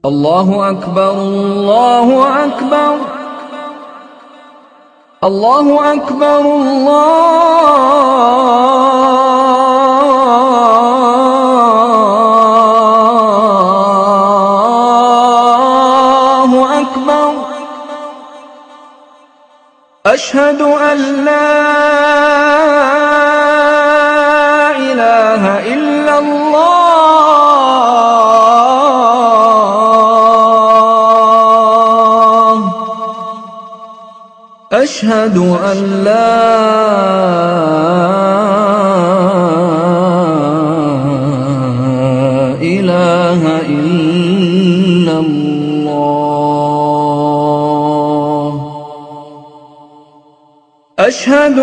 الله أكبر الله أكبر الله أكبر الله أكبر أشهد أن لا إله إلا الله أشهد أن لا إله إلا الله أشهد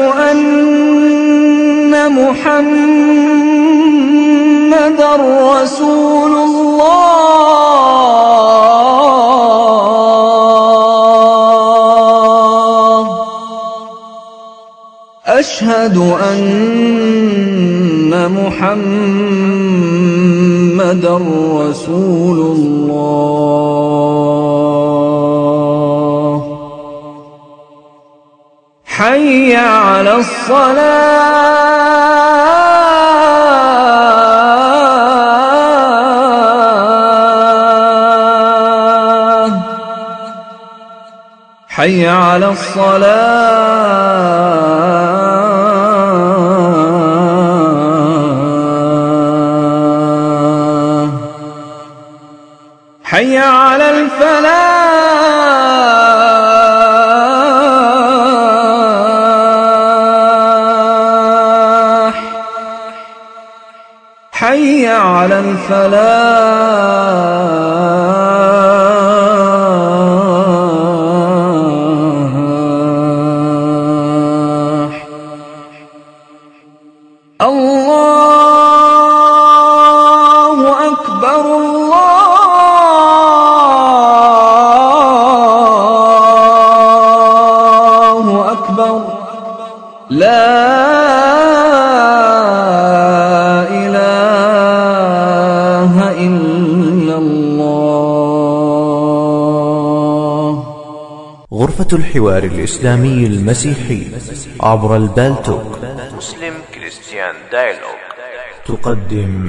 أن محمدا رسول الله أشهد أن محمدا رسول الله حي على الصلاة حي على الصلاة حي على الفلاح حي على الفلاح الله أكبر الله أكبر لا إله إلا الله غرفة الحوار الإسلامي المسيحي عبر البالتوك مسلم كريستيان دايلوج تقدم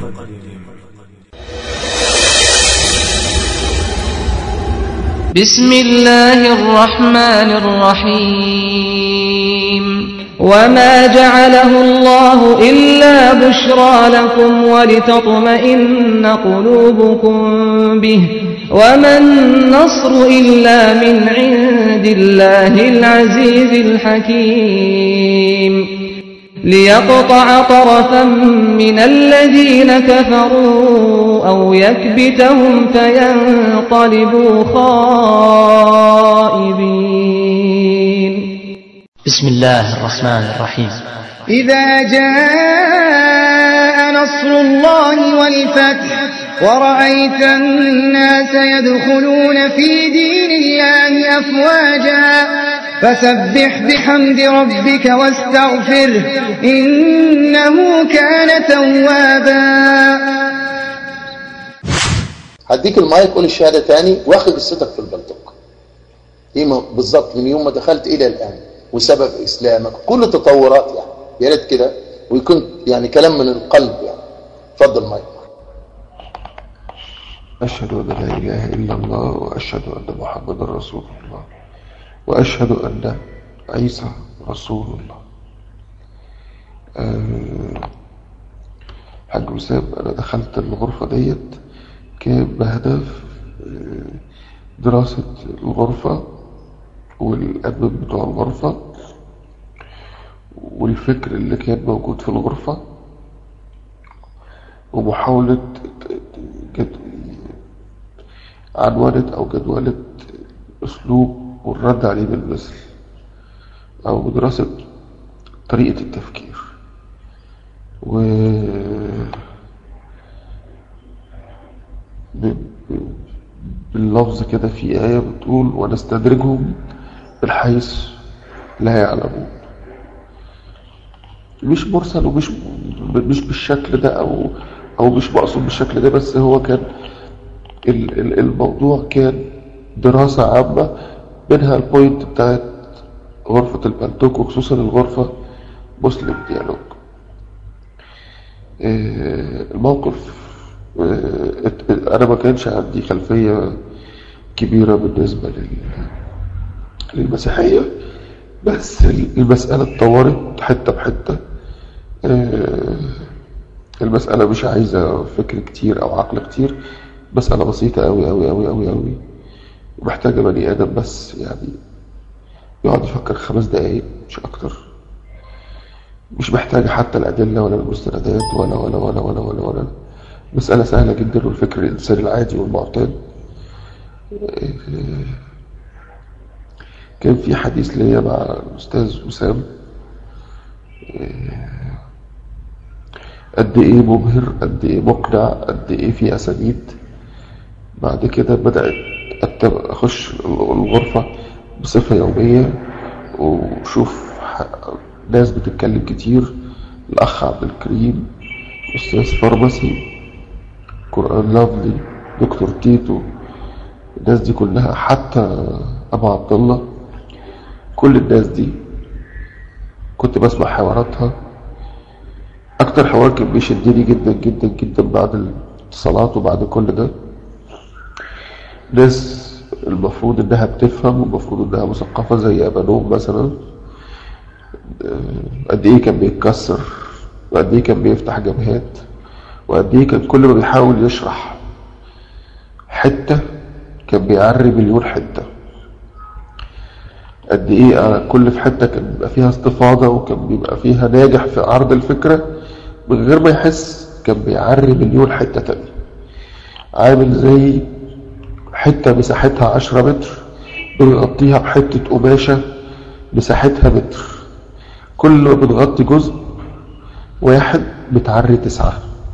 بسم الله الرحمن الرحيم وما جعله الله إلا بشرى لكم ولتطمئن قلوبكم به وما النصر إلا من عند الله العزيز الحكيم ليقطع طرفا من الذين كفروا أو يكبتهم فينقلبوا خائبين بسم الله الرحمن الرحيم إذا جاء نصر الله والفتح ورأيت الناس يدخلون في دين الله أفواجا فسبح بحمد ربك واستغفره إنه كان توابا هديك المايك قول الشهاده تاني واخد قصتك في البلطوك دي م- بالظبط من يوم ما دخلت الى الان وسبب اسلامك كل تطورات يعني يا ريت كده ويكون يعني كلام من القلب يعني اتفضل مايك أشهد أن لا إله إلا الله وأشهد أن محمدا رسول الله وأشهد أن عيسى رسول الله أه حاج وسام أنا دخلت الغرفة ديت كان بهدف آه، دراسة الغرفة والأدب بتوع الغرفة والفكر اللي كان موجود في الغرفة ومحاولة جد... عنونة أو جدولة أسلوب والرد عليه بالمثل أو دراسة طريقة التفكير و ب... ب... باللفظ كده في آية بتقول ونستدرجهم من حيث لا يعلمون مش مرسل ومش مش بالشكل ده او او مش مقصود بالشكل ده بس هو كان ال- ال- الموضوع كان دراسة عامة منها البوينت بتاعت غرفة البلتوك وخصوصا الغرفة مسلم ديالوج آه، الموقف آه، ات- أنا ما كانش عندي خلفية كبيرة بالنسبة لل- للمسيحية بس المسألة اتطورت حتة بحتة آه، المسألة مش عايزة فكر كتير أو عقل كتير مسألة بسيطة أوي أوي أوي أوي أوي ومحتاجة بني آدم بس يعني يقعد يفكر خمس دقايق مش أكتر مش محتاجة حتى الأدلة ولا المستندات ولا ولا ولا ولا ولا ولا مسألة سهلة جدا والفكر الإنسان العادي والمعتاد آه، كان في حديث ليا مع الأستاذ وسام آه، قد إيه مبهر قد إيه مقنع قد إيه في أسانيد بعد كده بدأت أت- أخش الغرفة بصفة يومية وشوف ح- ناس بتتكلم كتير الأخ عبد الكريم أستاذ فارماسي قرآن لافلي دكتور تيتو الناس دي كلها حتى أبو عبد الله كل الناس دي كنت بسمع حواراتها أكتر حوار كان بيشدني جدا جدا جدا بعد الاتصالات وبعد كل ده ناس المفروض إنها بتفهم والمفروض إنها مثقفة زي أبانوم مثلا آه، قد إيه كان بيتكسر وقد إيه كان بيفتح جبهات وقد إيه كان كل ما بيحاول يشرح حتة كان بيعري مليون حتة قد ايه آه، كل في حتة كان بيبقى فيها استفاضة وكان بيبقى فيها ناجح في عرض الفكرة من غير ما يحس كان بيعري مليون حتة تانية عامل زي حتة مساحتها عشرة متر بنغطيها بحتة قماشة مساحتها متر كل ما بتغطي جزء واحد بتعري تسعة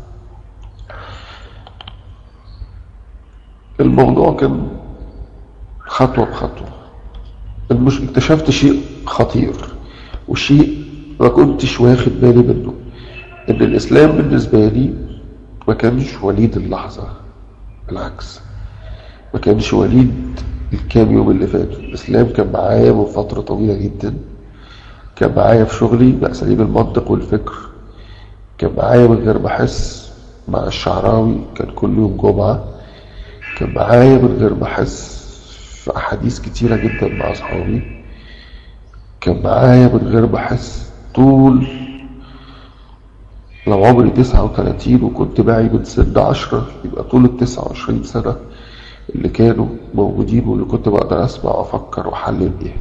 الموضوع كان خطوة بخطوة المش... اكتشفت شيء خطير وشيء ما كنتش واخد بالي منه ان الاسلام بالنسبة لي ما كانش وليد اللحظة بالعكس ما كانش وليد الكام يوم اللي فاتوا الاسلام كان معايا من فترة طويلة جدا كان معايا في شغلي بأساليب المنطق والفكر كان معايا من غير ما احس مع الشعراوي كان كل يوم جمعة كان معايا من غير ما احس في أحاديث كتيرة جدا مع أصحابي كان معايا من غير ما أحس طول لو عمري تسعة وتلاتين وكنت معي من سن عشرة يبقى طول التسعة وعشرين سنة اللي كانوا موجودين واللي كنت بقدر أسمع وأفكر وأحلل بيها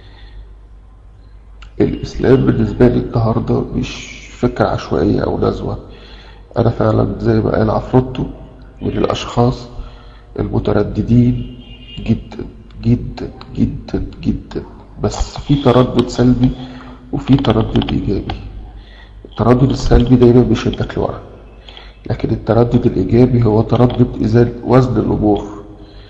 الإسلام بالنسبة لي النهاردة مش فكرة عشوائية أو نزوة أنا فعلا زي ما قال عفروتو من الأشخاص المترددين جدا جدا جدا جدا بس في تردد سلبي وفي تردد إيجابي التردد السلبي دايما بيشدك لورا لكن التردد الإيجابي هو تردد إزالة وزن الأمور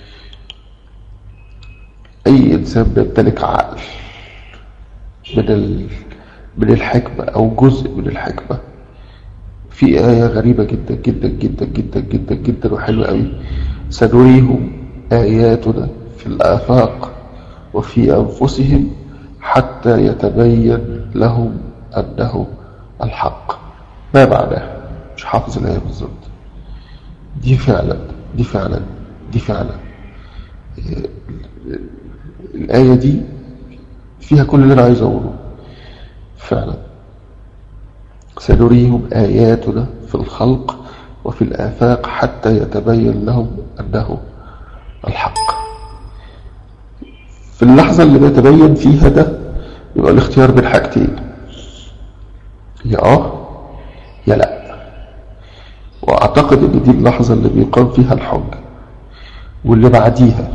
أي إنسان بيمتلك عقل من ال... من الحكمة أو جزء من الحكمة في آية غريبة جدا جدا جدا جدا جدا جدا وحلوة قوي سنريهم آياتنا في الآفاق وفي أنفسهم حتى يتبين لهم أنه الحق ما معناه مش حافظ الآية بالظبط دي فعلا دي فعلا دي فعلا إيه، الآية دي فيها كل اللي أنا عايز أقوله فعلا سنريهم آياتنا في الخلق وفي الآفاق حتى يتبين لهم أنه الحق في اللحظة اللي بيتبين فيها ده يبقى الاختيار بين حاجتين يا آه يا لا وأعتقد إن دي اللحظة اللي بيقام فيها الحج واللي بعديها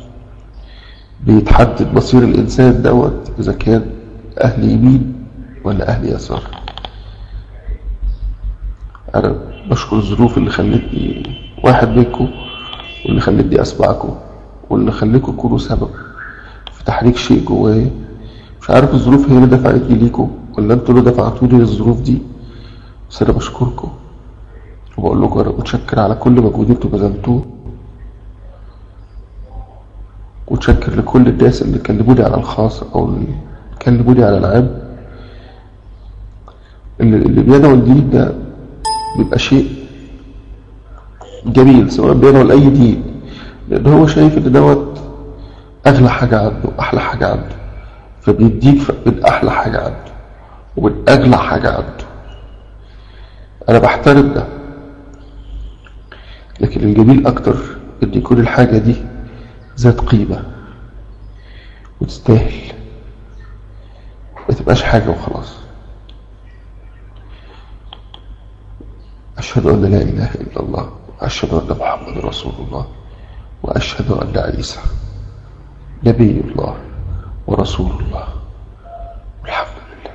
بيتحدد مصير الإنسان دوت إذا كان أهل يمين ولا أهل يسار أنا بشكر الظروف اللي خلتني واحد منكم واللي خلتني أسمعكم واللي خليكم تكونوا سبب في تحريك شيء جوايا مش عارف الظروف هي اللي دفعتني ليكم ولا انتوا اللي دفعتوني للظروف دي بس أنا بشكركم وبقول لكم أنا متشكر على كل مجهود انتوا بذلتوه وتشكر لكل الناس اللي كلموني على الخاص أو اللي كلموني على العام اللي, اللي بيدعو الدين ده بيبقى شيء جميل سواء بيدعو لأي دين لأن هو شايف إن دوت أغلى حاجة عنده أحلى حاجة عنده فبيديك من أحلى حاجة عنده ومن أغلى حاجة عنده أنا بحترم ده لكن الجميل أكتر إن يكون الحاجة دي ذات قيمة وتستاهل ما تبقاش حاجة وخلاص أشهد أن لا إله إلا الله وأشهد أن محمد رسول الله وأشهد أن عيسى نبي الله ورسول الله والحمد لله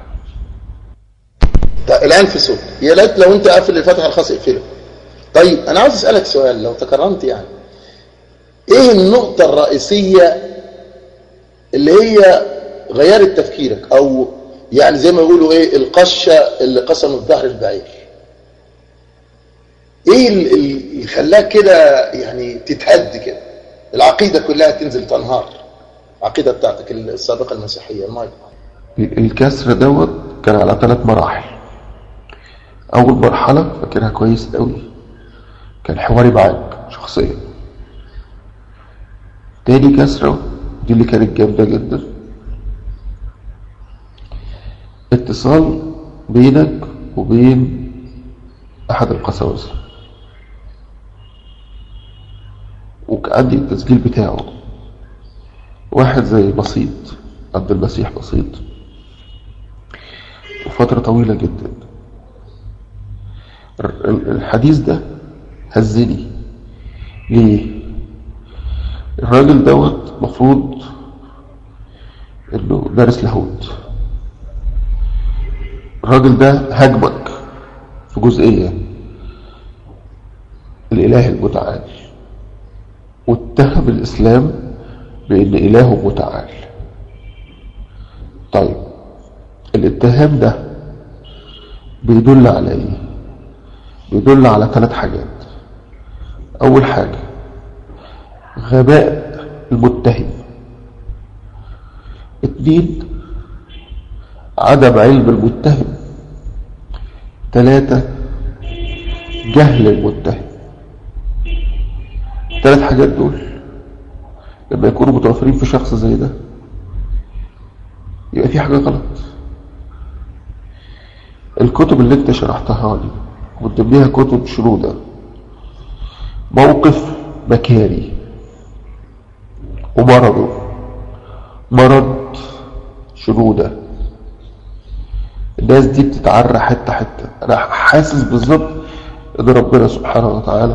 طيب الآن في صوت يا ليت لو أنت قافل الفتحة الخاص اقفله طيب أنا عاوز أسألك سؤال لو تكرمت يعني إيه النقطة الرئيسية اللي هي غيرت تفكيرك أو يعني زي ما يقولوا إيه القشة اللي قسمت ظهر البعير إيه ال- ال- اللي خلاك كده يعني تتهد كده العقيدة كلها تنزل تنهار العقيدة بتاعتك السابقة المسيحية المايك الكسر دوت كان على ثلاث مراحل أول مرحلة فاكرها كويس قوي كان حواري معاك شخصيا تاني كسرة دي اللي كانت جامدة جدا اتصال بينك وبين أحد القساوسة وكان عندي التسجيل بتاعه واحد زي بسيط عبد المسيح بسيط وفترة طويلة جدا ال- الحديث ده هزني ليه الراجل دوت مفروض انه دارس لاهوت الراجل ده هاجمك في جزئية الإله المتعال واتهم الإسلام بأن إله متعال طيب الاتهام ده بيدل على ايه بيدل على ثلاث حاجات اول حاجة غباء المتهم اتنين عدم علم المتهم ثلاثة جهل المتهم ثلاث حاجات دول لما يكونوا متوفرين في شخص زي ده يبقى في حاجة غلط الكتب اللي انت شرحتها لي من ضمنها كتب شنودة موقف مكاري ومرضه مرض شنودة الناس دي بتتعرى حتة حتة انا حاسس بالظبط ان ربنا سبحانه وتعالى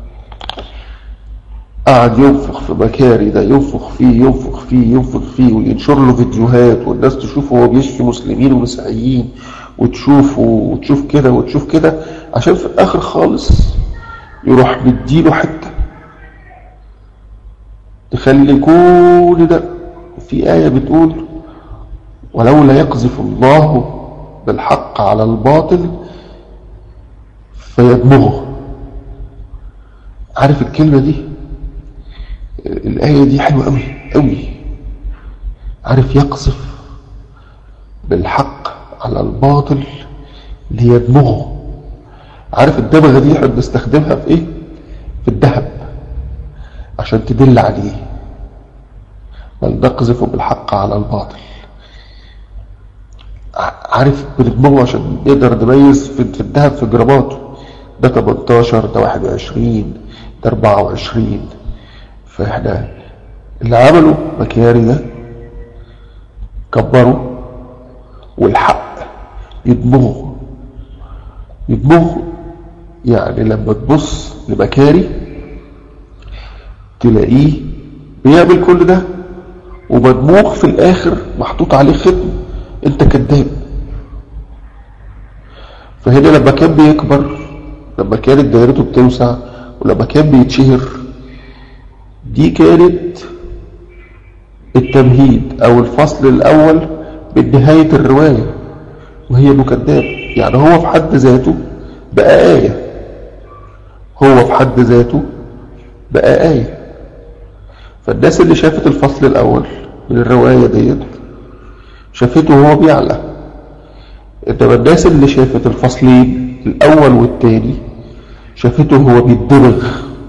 قعد ينفخ في مكاري ده ينفخ فيه ينفخ فيه ينفخ فيه وينشر له فيديوهات والناس تشوفه وهو بيشفي مسلمين ومسيحيين وتشوفه وتشوف كده وتشوف كده عشان في الاخر خالص يروح مديله حته تخلي كل ده في آية بتقول ولولا يقذف الله بالحق على الباطل فيدمغه عارف الكلمة دي الآية دي حلوة أوي أوي عارف يقذف بالحق على الباطل ليدمغه عارف الدمغة دي احنا بنستخدمها في ايه في الذهب عشان تدل عليه بل نقذف بالحق على الباطل ع- عارف بندمغه عشان نقدر نميز في في الذهب في جراماته ده 18 ده 21 ده 24 فاحنا اللي عمله مكياري ده كبره والحق يدمغه يدمغه يعني لما تبص لمكاري تلاقيه بيعمل كل ده ومدموغ في الاخر محطوط عليه ختم انت كذاب فهنا لما كان بيكبر لما كانت دايرته بتوسع ولما كان بيتشهر دي كانت التمهيد او الفصل الاول من نهاية الرواية وهي انه كذاب يعني هو في حد ذاته بقى آية هو في حد ذاته بقى آية فالناس اللي شافت الفصل الأول من الرواية ديت شافته وهو بيعلى إنما الناس اللي شافت الفصلين الأول والتاني شافته وهو بيتدمغ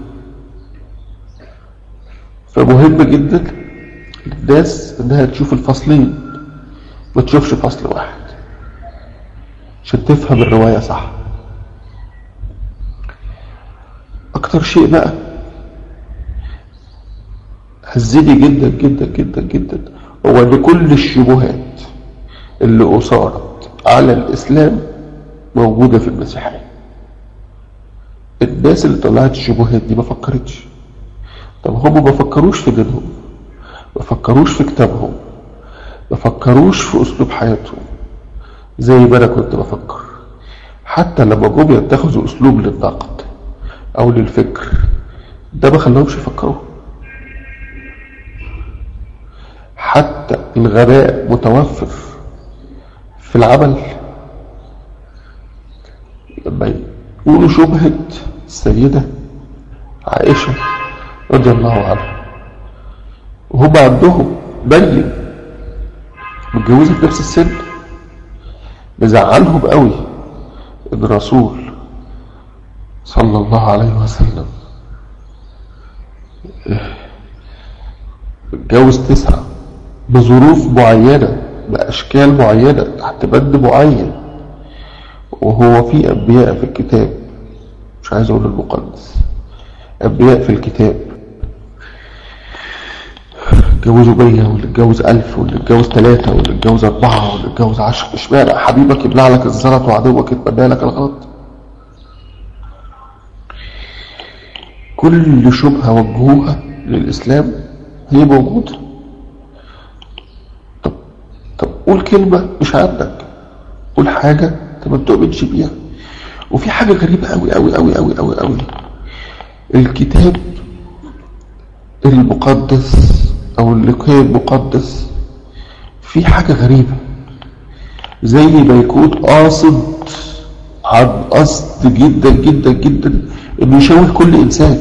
فمهم جدا للناس إنها تشوف الفصلين ما تشوفش فصل واحد عشان تفهم الرواية صح أكتر شيء بقى هزني جدا جدا جدا جدا هو ان كل الشبهات اللي اثارت على الاسلام موجوده في المسيحيه الناس اللي طلعت الشبهات دي ما فكرتش طب هم ما فكروش في دينهم ما فكروش في كتابهم ما فكروش في اسلوب حياتهم زي ما انا كنت بفكر حتى لما جم يتخذوا اسلوب للنقد او للفكر ده ما خلاهمش يفكروا حتى الغباء متوفر في العمل لما يقولوا شبهة السيدة عائشة رضي الله عنها وهم عندهم مريم متجوزة في نفس السن مزعلهم قوي ان الرسول صلى الله عليه وسلم اتجوز تسعة بظروف معينة بأشكال معينة تحت بند معين وهو في أنبياء في الكتاب مش عايز أقول المقدس أنبياء في الكتاب اتجوزوا مية واللي اتجوز ألف واللي اتجوز ثلاثة واللي اتجوز أربعة واللي اتجوز عشرة اشمعنى حبيبك يبلع لك الزلط وعدوك يتمنى لك الغلط كل شبهة وجهوها للإسلام هي موجودة طب طب قول كلمة مش عندك قول حاجة انت ما بتؤمنش بيها وفي حاجة غريبة أوي أوي أوي أوي أوي أوي الكتاب المقدس أو اللي كان مقدس في حاجة غريبة زي ما يكون قاصد عن قصد جدا جدا جدا انه يشوه كل انسان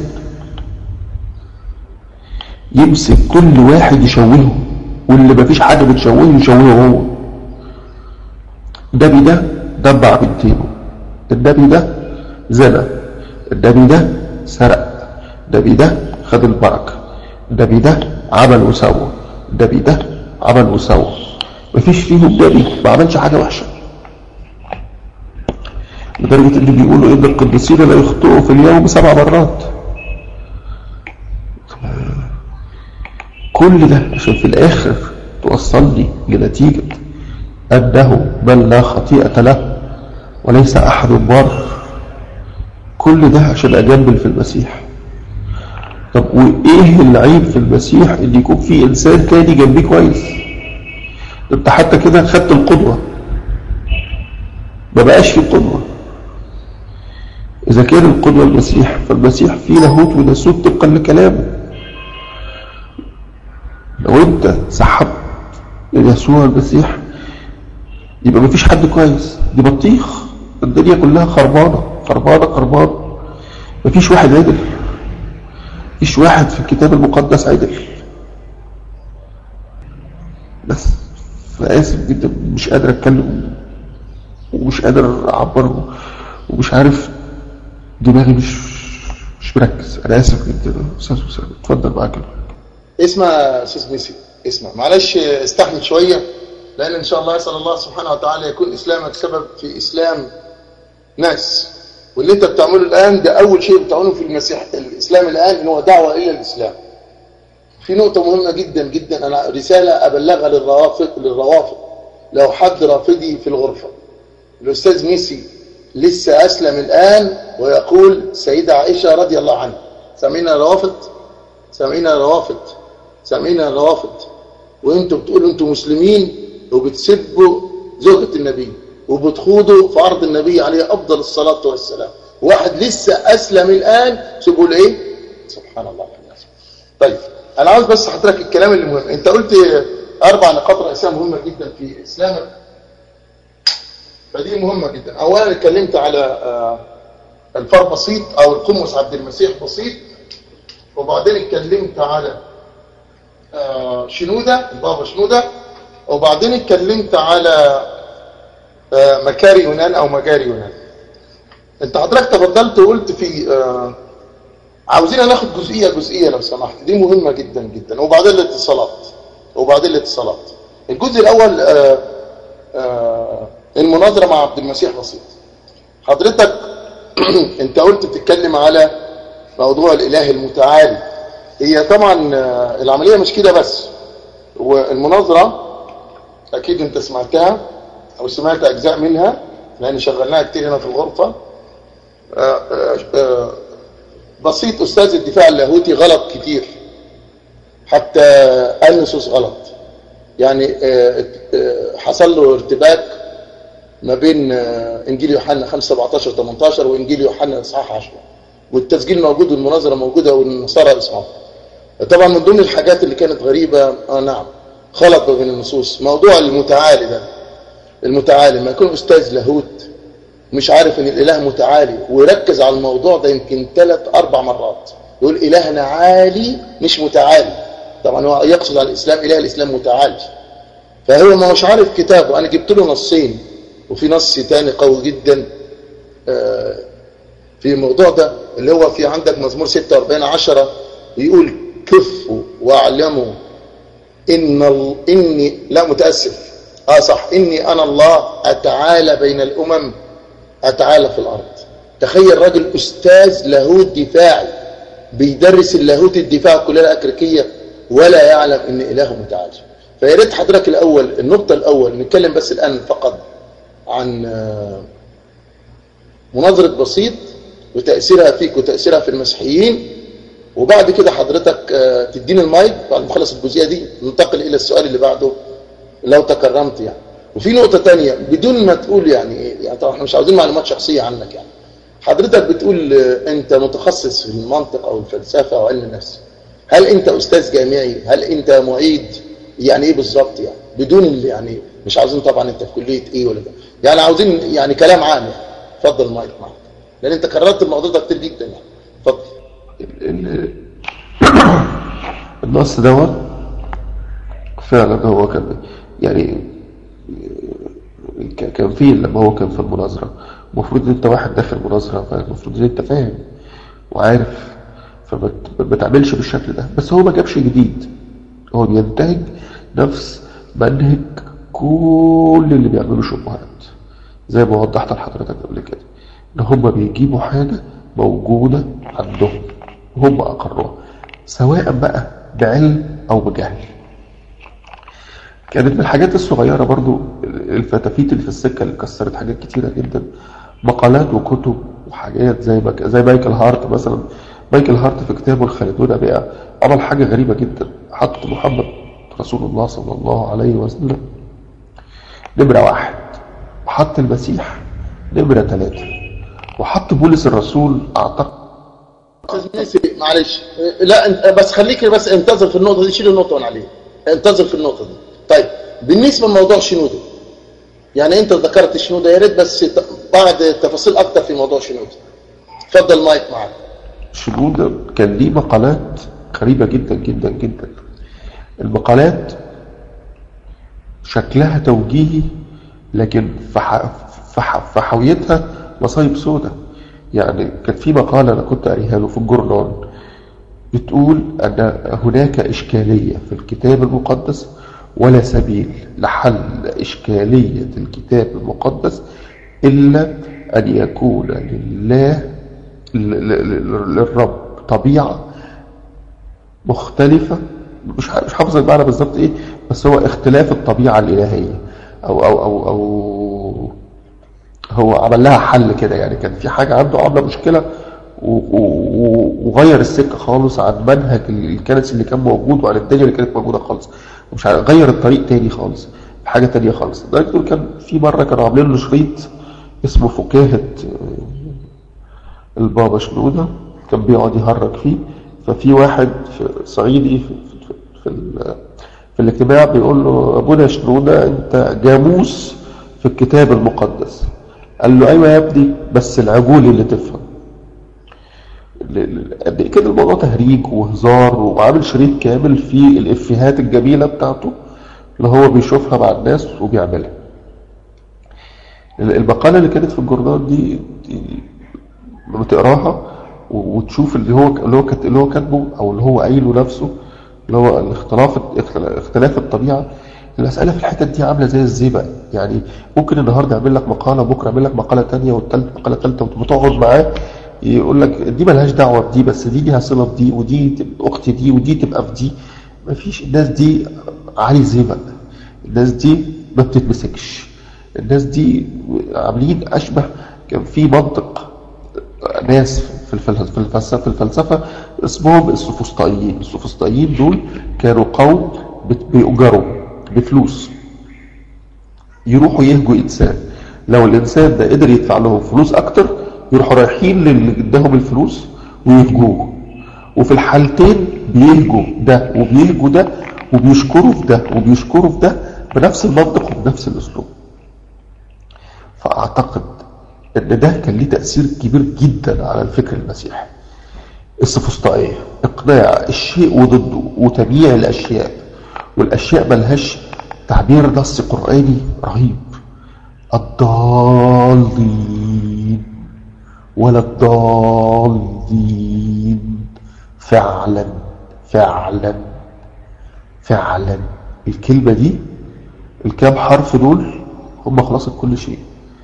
يمسك كل واحد يشوهه واللي مفيش حاجة بتشوهه يشوهه هو النبي ده دبع بنتينه النبي ده زنى النبي ده سرق النبي ده خد البركة النبي ده عمل وسوى النبي ده عمل وسوى مفيش فيهم نبي ما عملش حاجة وحشة لدرجة اللي بيقولوا ان القديسين لا يخطئوا في اليوم سبع مرات كل ده عشان في الاخر توصلني لنتيجة انه من لا خطيئة له وليس احد بار كل ده عشان اجمل في المسيح طب وايه العيب في المسيح ان يكون في انسان تاني جنبيه كويس انت حتى كده خدت القدوة ما بقاش في قدوة اذا كان القدوة المسيح فالمسيح فيه لاهوت وناسوت طبقا لكلامه لو انت سحبت يسوع المسيح يبقى مفيش حد كويس دي بطيخ الدنيا كلها خربانة خربانة خربانة مفيش واحد عدل مفيش واحد في الكتاب المقدس عدل بس فآسف جدا مش قادر اتكلم ومش قادر اعبر ومش عارف دماغي مش مش مركز انا اسف جدا استاذ حسام اتفضل معاك اسمع يا استاذ ميسي اسمع معلش استحمل شويه لان ان شاء الله اسال الله سبحانه وتعالى يكون اسلامك سبب في اسلام ناس واللي انت بتعمله الان ده اول شيء بتعمله في المسيح الاسلام الان ان هو دعوه الى الاسلام في نقطه مهمه جدا جدا انا رساله ابلغها للروافض للروافض لو حد رافضي في الغرفه الاستاذ ميسي لسه اسلم الان ويقول سيده عائشه رضي الله عنها سامعين الروافض سامعين الروافض سامعين الروافض وانتوا بتقولوا انتوا مسلمين وبتسبوا زوجة النبي وبتخوضوا في عرض النبي عليه افضل الصلاة والسلام واحد لسه اسلم الان تقول ايه سبحان الله طيب انا عاوز بس حضرتك الكلام اللي مهم انت قلت اربع نقاط رئيسيه مهمه جدا في اسلامك فدي مهمه جدا اولا اتكلمت على الفار بسيط او القمص عبد المسيح بسيط وبعدين اتكلمت على آه، شنودة البابا شنودة وبعدين اتكلمت على آه، مكاري يونان او مجاري يونان انت حضرتك تفضلت وقلت في آه، عاوزين ناخد جزئية جزئية لو سمحت دي مهمة جدا جدا وبعدين الاتصالات وبعدين الاتصالات الجزء الاول آه، آه، المناظرة مع عبد المسيح بسيط حضرتك انت قلت بتتكلم على موضوع الاله المتعالي هي طبعا آه، العملية مش كده بس والمناظرة اكيد انت سمعتها او سمعت اجزاء منها لان شغلناها كتير هنا في الغرفة آه، آه، آه، بسيط استاذ الدفاع اللاهوتي غلط كتير حتى النصوص غلط يعني آه، آه، حصل له ارتباك ما بين آه، انجيل يوحنا 5 17 18 وانجيل يوحنا اصحاح 10 والتسجيل موجود والمناظره موجوده والنصارى يسمعوا طبعا من ضمن الحاجات اللي كانت غريبه اه نعم خلط بين النصوص موضوع المتعالي ده المتعالي ما يكون استاذ لاهوت مش عارف ان الاله متعالي ويركز على الموضوع ده يمكن ثلاث اربع مرات يقول الهنا عالي مش متعالي طبعا هو يقصد على الاسلام اله الاسلام متعالي فهو ما هوش عارف كتابه انا جبت له نصين وفي نص تاني قوي جدا آه، في الموضوع ده اللي هو في عندك مزمور 46 10 يقول كفوا واعلموا ان ال... اني لا متاسف اه صح اني انا الله اتعالى بين الامم اتعالى في الارض تخيل راجل استاذ لاهوت دفاعي بيدرس اللاهوت الدفاع كلها الأكريكية ولا يعلم ان اله متعالي فيا ريت حضرتك الاول النقطة الاول نتكلم بس الان فقط عن آه، مناظرة بسيط وتأثيرها فيك وتأثيرها في المسيحيين وبعد كده حضرتك آه، تديني المايك بعد ما اخلص الجزئية دي ننتقل الى السؤال اللي بعده لو تكرمت يعني وفي نقطة تانية بدون ما تقول يعني إيه، يعني طبعا احنا مش عاوزين معلومات شخصية عنك يعني حضرتك بتقول آه، انت متخصص في المنطق او الفلسفة او علم النفس هل انت استاذ جامعي هل انت معيد يعني ايه بالظبط يعني بدون اللي يعني مش عاوزين طبعا انت في كلية ايه ولا ده يعني عاوزين يعني كلام عام يعني اتفضل المايك معاك لان انت كررت الموضوع ده كتير جدا يعني اتفضل ال- النص دوت فعلا هو كان يعني ك- كان فيه لما هو كان في المناظرة المفروض ان انت واحد داخل مناظرة فالمفروض ان انت فاهم وعارف فما ت- ما تعملش بالشكل ده بس هو ما جابش جديد هو بينتهج نفس منهج كل اللي بيعملوا شبهات زي ما وضحت لحضرتك قبل كده ان هم بيجيبوا حاجة موجودة عندهم وهم اقروها سواء بقى بعلم او بجهل كانت من الحاجات الصغيرة برضو الفتافيت اللي في السكة اللي كسرت حاجات كتيرة جدا مقالات وكتب وحاجات زي ما زي مايكل هارت مثلا مايكل هارت في كتابه الخالدون بقى عمل حاجة غريبة جدا حط محمد رسول الله صلى الله عليه وسلم نمرة واحد وحط المسيح نمرة ثلاثة وحط بولس الرسول أعتقد استاذ ناسي معلش لا انت بس خليك بس انتظر في النقطه دي شيل النقطه وانا عليها انتظر في النقطه دي طيب بالنسبه لموضوع شنوده يعني انت ذكرت شنوده يا ريت بس ت- بعد تفاصيل اكتر في موضوع شنوده اتفضل مايك معاك شنودة كان ليه مقالات غريبة جدا جدا جدا المقالات شكلها توجيهي لكن في ح- في ح- في حاويتها مصايب سودة يعني كان في مقالة أنا كنت قاريها له في الجورنال بتقول أن هناك إشكالية في الكتاب المقدس ولا سبيل لحل إشكالية الكتاب المقدس إلا أن يكون لله ل- ل- ل- للرب طبيعة مختلفة مش ح- مش حافظ المعنى بالظبط ايه بس هو اختلاف الطبيعة الإلهية أو أو أو أو هو عمل لها حل كده يعني كان في حاجة عنده عاملة مشكلة و- و- وغير السكة خالص عن منهج الكنسي اللي كان موجود وعن الدنيا اللي كانت موجودة خالص مش عارف غير الطريق تاني خالص في حاجة تانية خالص لدرجة إنه كان في مرة كانوا عاملين له شريط اسمه فكاهة آه، البابا شنودة كان بيقعد يهرج فيه ففي واحد في صعيدي في, في, في, ال- في الاجتماع بيقول له ابونا شنودة انت جاموس في الكتاب المقدس قال له ايوه يا ابني بس العجول اللي تفهم ال- ال- قد إيه كده الموضوع تهريج وهزار وعامل شريط كامل في الإفيهات الجميلة بتاعته اللي هو بيشوفها مع الناس وبيعملها ال- المقالة اللي كانت في الجورنال دي, دي لما تقراها و- وتشوف اللي هو اللي هو كات- اللي هو كاتبه او اللي هو قايله نفسه اللي هو الاختلاف اختلا- اختلاف الطبيعه المساله في الحتت دي عامله زي الزيبق يعني ممكن النهارده يعمل لك مقاله بكره يعمل لك مقاله تانية والتالتة مقاله ثالثه وتقعد معاه يقول لك دي ملهاش دعوه بدي بس دي ليها صله بدي ودي تبقى اخت دي ودي تبقى في دي مفيش الناس دي عالي زيبق الناس دي ما بتتمسكش الناس دي عاملين اشبه كان في منطق ناس في الفل- في الفلسفه في الفلسفه اسمهم السوفسطائيين السوفسطائيين دول كانوا قوم بت- بيؤجروا بفلوس يروحوا يهجوا انسان لو الانسان ده قدر يدفع لهم فلوس اكتر يروحوا رايحين للي اداهم الفلوس ويهجوه وفي الحالتين بيهجوا ده وبيهجوا ده وبيشكروا في ده وبيشكروا في ده بنفس المنطق وبنفس الاسلوب فاعتقد ان ده كان ليه تاثير كبير جدا على الفكر المسيحي السفسطائيه اقناع الشيء وضده وتبييع الاشياء والاشياء ملهاش تعبير نص قراني رهيب الضالين ولا الضالين فعلا فعلا فعلا الكلمه دي الكام حرف دول هم خلاصة كل شيء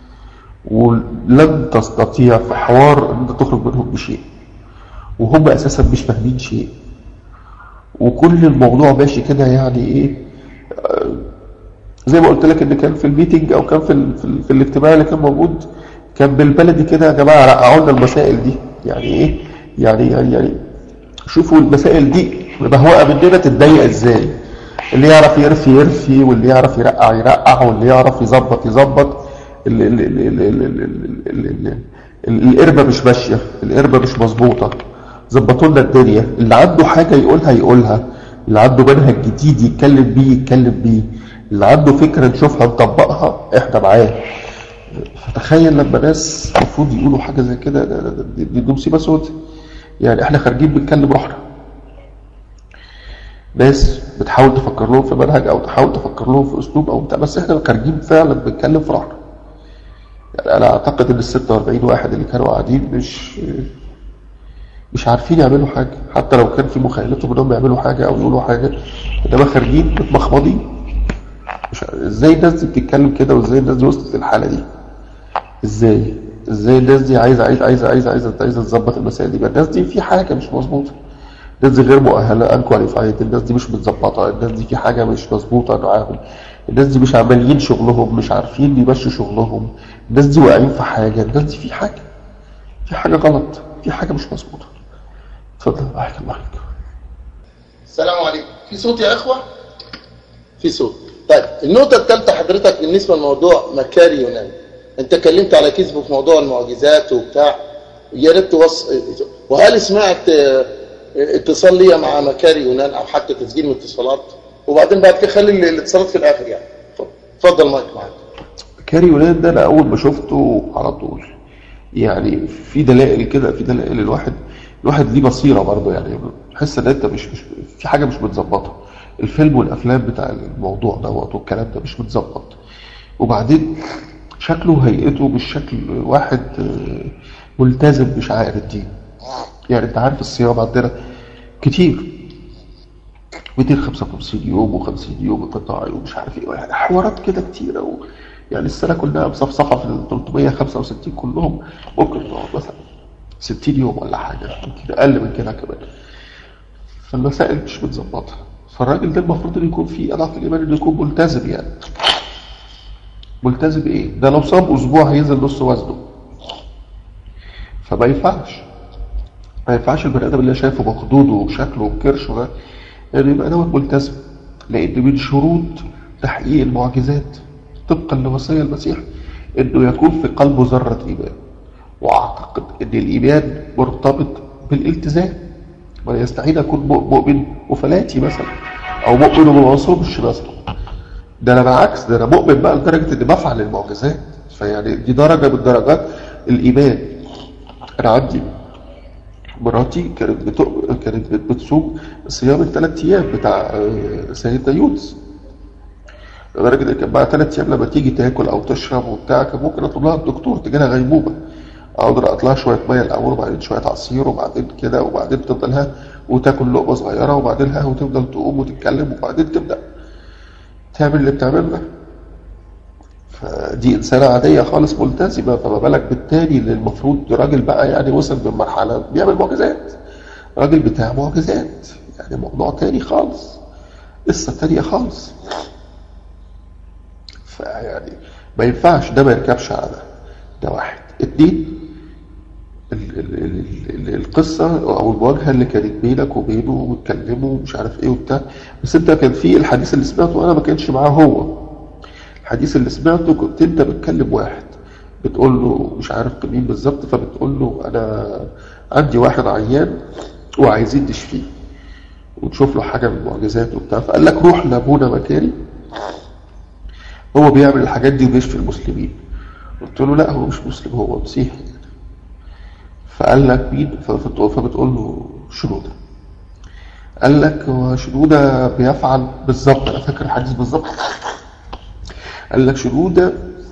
ولن تستطيع في حوار ان انت تخرج منهم بشيء وهم اساسا مش فاهمين شيء وكل الموضوع ماشي كده يعني ايه آه، زي ما قلت لك ان كان في الميتنج او كان في ال في, ال في الاجتماع اللي كان موجود كان بالبلدي كده يا جماعه رقعوا لنا المسائل دي يعني ايه يعني يعني يعني شوفوا المسائل دي مبهوقه مننا تتضايق ازاي اللي يعرف يرفي يرفي واللي يعرف يرقع يرقع واللي يعرف يظبط يظبط ال- ال- ال- ال- ال- ال- ال- ال- ال- القربة مش ماشية القربة مش مظبوطة ظبطوا لنا الدنيا اللي عنده حاجة يقولها يقولها اللي عنده منهج جديد يتكلم بيه يتكلم بيه اللي عنده فكرة نشوفها نطبقها احنا معاه فتخيل لما ناس المفروض يقولوا حاجة زي كده ده- ده- ده- دي دي مصيبة سودة يعني احنا خارجين بنتكلم روحنا ناس بتحاول تفكر لهم في منهج او تحاول تفكر لهم في اسلوب او بتاع بس احنا خارجين فعلا بنتكلم في روحنا يعني انا اعتقد ان ال 46 واحد اللي كانوا قاعدين مش مش عارفين يعملوا حاجه حتى لو كان في مخيلتهم انهم يعملوا حاجه او يقولوا حاجه انما خارجين متمخبطين مش ع- ازاي الناس دي بتتكلم كده وازاي الناس دي وصلت للحاله دي ازاي ازاي الناس دي عايزه عايزه عايزه عايزه عايزه عايزه تظبط المسائل دي يبقى الناس دي في حاجه مش مظبوطه الناس دي غير مؤهله ان كواليفايد الناس دي مش متظبطه الناس دي في حاجه مش مظبوطه معاهم الناس دي مش عمالين شغلهم مش عارفين يمشوا شغلهم الناس دي واقعين في حاجه الناس دي في حاجه في حاجه غلط في حاجه مش مظبوطه اتفضل احكي الله عليك السلام عليكم في صوت يا اخوه في صوت طيب النقطه الثالثه حضرتك بالنسبه لموضوع مكاري يونان انت اتكلمت على كذبه في موضوع المعجزات وبتاع يا ريت توص... وهل سمعت آه، اتصال ليا مع مكاري يونان او حتى تسجيل من اتصالات وبعدين بعد كده خلي ال- الاتصالات في الاخر يعني اتفضل مايك معاك كاري يونان ده انا اول ما شفته على طول يعني في دلائل كده في دلائل الواحد الواحد ليه بصيره برضه يعني تحس ان انت مش مش في حاجه مش متظبطه الفيلم والافلام بتاع الموضوع دوت والكلام ده مش متظبط وبعدين شكله وهيئته مش شكل واحد آه، ملتزم بشعائر الدين يعني انت عارف الصيام عندنا كتير 255 يوم و50 يوم قطاعي ومش عارف ايه يعني حوارات كده كتيره و... يعني السنه كلها مصفصفه في ال 365 كلهم ممكن تقعد مثلا 60 يوم ولا حاجه يمكن اقل من كده كمان فالمسائل مش متظبطه فالراجل ده المفروض انه يكون فيه اضعف الايمان انه يكون ملتزم يعني ملتزم ايه؟ ده لو صام اسبوع هينزل نص وزنه فما ينفعش ما ينفعش البني ادم اللي شايفه بخدوده وشكله وكرشه ده انه يبقى دوت ملتزم لان من شروط تحقيق المعجزات طبقا لوصيه المسيح انه يكون في قلبه ذره ايمان واعتقد ان الايمان مرتبط بالالتزام ولا يستحيل اكون مؤمن وفلاتي مثلا او مؤمن وما بصومش مثلا ده انا بالعكس ده انا مؤمن بقى لدرجه اني بفعل المعجزات فيعني دي درجه من درجات الايمان انا عندي مراتي كانت بتق... كانت بت- بتصوم صيام الثلاث ايام بتاع آه، سيدنا يونس لدرجه ان كان بعد ثلاث ايام لما تيجي تاكل او تشرب وبتاع كان ممكن اطلب لها الدكتور تجي لها غيبوبه اقعد اقط لها شويه ميه الاول وبعدين شويه عصير وبعدين كده وبعدين تفضل ها وتاكل لقمه صغيره وبعدين ها وتفضل تقوم وتتكلم وبعدين تبدا تعمل اللي بتعمله ده فدي إنسانة عادية خالص ملتزمة فما بالك بالتاني اللي المفروض راجل بقى يعني وصل من مرحلة بيعمل معجزات راجل بتاع معجزات يعني موضوع تاني خالص قصة تانية خالص فيعني ما ينفعش ده ما يركبش على ده ده واحد اتنين ال- ال- ال- ال- القصة أو المواجهة اللي كانت بينك وبينه واتكلموا ومش عارف إيه وبتاع بس أنت كان في الحديث اللي سمعته أنا ما كانش معاه هو الحديث اللي سمعته كنت أنت بتكلم واحد بتقول له مش عارف مين بالظبط فبتقول له أنا عندي واحد عيان وعايزين نشفيه ونشوف له حاجة من المعجزات وبتاع فقال لك روح لأبونا مكاري هو بيعمل الحاجات دي وبيشفي المسلمين قلت له لا هو مش مسلم هو مسيحي فقال لك مين فبتقول, فبتقول له شنودة قال لك هو شنودة بيفعل بالظبط انا فاكر الحديث بالظبط قال لك شنودة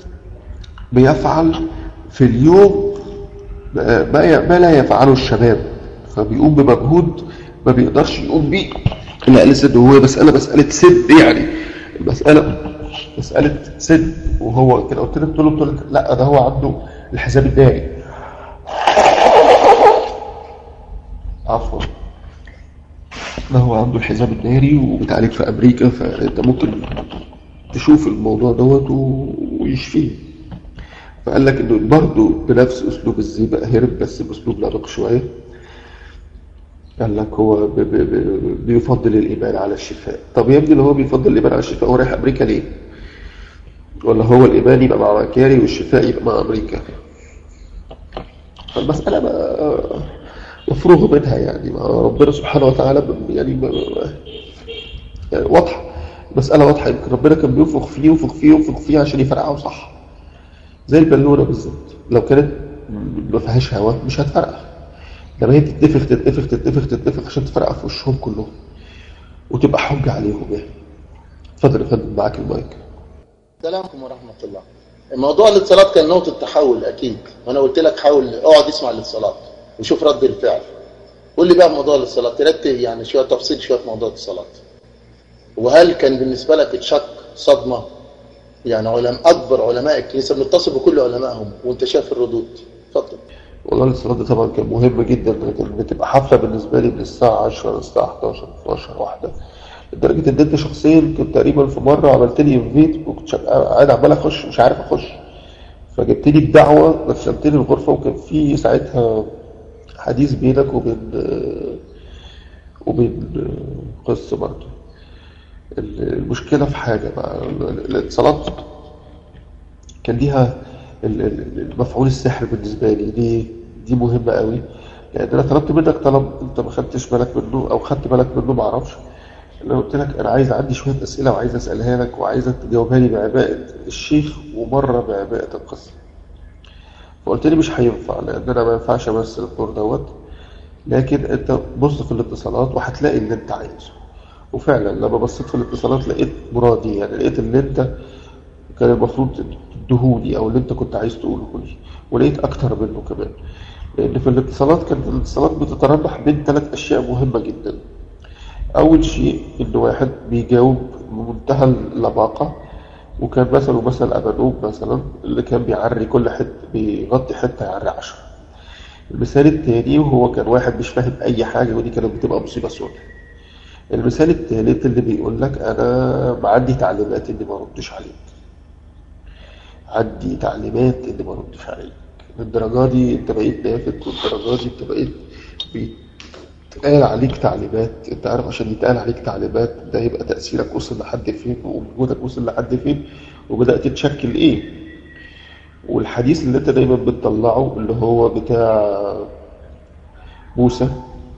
بيفعل في اليوم ما ي- ما لا يفعله الشباب فبيقوم بمجهود ما بيقدرش يقوم بيه لا لسه هو مسألة مسألة سد يعني المسألة مسألة سد وهو كده قلت له قلت له قلت له لا ده هو عنده الحزام الداري عفوا ده هو عنده الحزام الناري وبتعالج في أمريكا فأنت ممكن تشوف الموضوع دوت و- ويشفيه فقال لك انه برضه بنفس اسلوب الزيبق هرب بس باسلوب لبق شويه قال لك هو ب- ب- ب- بيفضل الايمان على الشفاء طب يا ابني اللي هو بيفضل الايمان على الشفاء هو رايح امريكا ليه ولا هو الايمان يبقى مع مكاري والشفاء يبقى مع امريكا فالمساله بقى مفروغ منها يعني ما ربنا سبحانه وتعالى ب- يعني, ب- يعني واضحه المساله واضحه يمكن ربنا كان بينفخ فيه ينفخ فيه ينفخ فيه عشان يفرقعه صح زي البالونه بالظبط لو كانت ما فيهاش هواء مش هتفرقع لما هي تتنفخ تتنفخ تتنفخ تتنفخ عشان تفرقع في وشهم كلهم وتبقى حجه عليهم يعني اتفضل يا فندم معاك المايك السلام عليكم ورحمة الله موضوع الاتصالات كان نقطة تحول أكيد وأنا قلت لك حاول اقعد اسمع الاتصالات وشوف رد الفعل قول لي بقى موضوع الاتصالات ترتب يعني شوية تفصيل شوية في موضوع الاتصالات وهل كان بالنسبة لك تشك صدمة يعني علماء أكبر علماء الكنيسة بنتصل بكل علمائهم وأنت شايف الردود اتفضل والله الاتصالات ده طبعا كان مهم جدا كانت بتبقى حفله بالنسبه لي من الساعه 10 للساعه 11 12 واحده لدرجه ان انت شخصيا كنت تقريبا في مره عملت لي انفيت وكنت شغال- قاعد عمال اخش مش عارف اخش فجبت لي الدعوه دخلت لي الغرفه وكان في ساعتها حديث بينك وبين وبين قصه برضه المشكله في حاجه بقى الاتصالات كان ليها ال- ال- المفعول السحر بالنسبة لي دي دي مهمة قوي لأن أنا طلبت منك طلب أنت ما خدتش بالك منه أو خدت بالك منه ما أعرفش أنا قلت لك أنا عايز عندي شوية أسئلة وعايز أسألها لك وعايزك تجاوبها لي بعباءة الشيخ ومرة بعباءة القصة فقلت لي مش هينفع لأن أنا ما ينفعش أمثل الدور دوت لكن أنت بص في الاتصالات وهتلاقي اللي أنت عايزه وفعلا لما بصيت في الاتصالات لقيت مرادي يعني لقيت اللي أنت كان المفروض تدهولي او اللي انت كنت عايز تقوله لي ولقيت اكتر منه كمان لان في الاتصالات كانت الاتصالات بتتربح بين ثلاث اشياء مهمه جدا اول شيء ان واحد بيجاوب بمنتهى اللباقه وكان مثله مثل ابانوب مثلا اللي كان بيعري كل حته بيغطي حته يعري عشرة المثال الثاني وهو كان واحد مش فاهم اي حاجه ودي كانت بتبقى مصيبه سوداء المثال الثالث اللي بيقول لك انا ما عندي تعليمات اني ما اردش عليك عندي تعليمات اللي ما ردش عليك للدرجة دي انت بقيت نافت والدرجة دي انت بقيت بيتقال عليك تعليمات انت عارف عشان يتقال عليك تعليمات ده يبقى تأثيرك وصل لحد فين ووجودك وصل لحد فين وبدأت تشكل ايه والحديث اللي انت دايما بتطلعه اللي هو بتاع موسى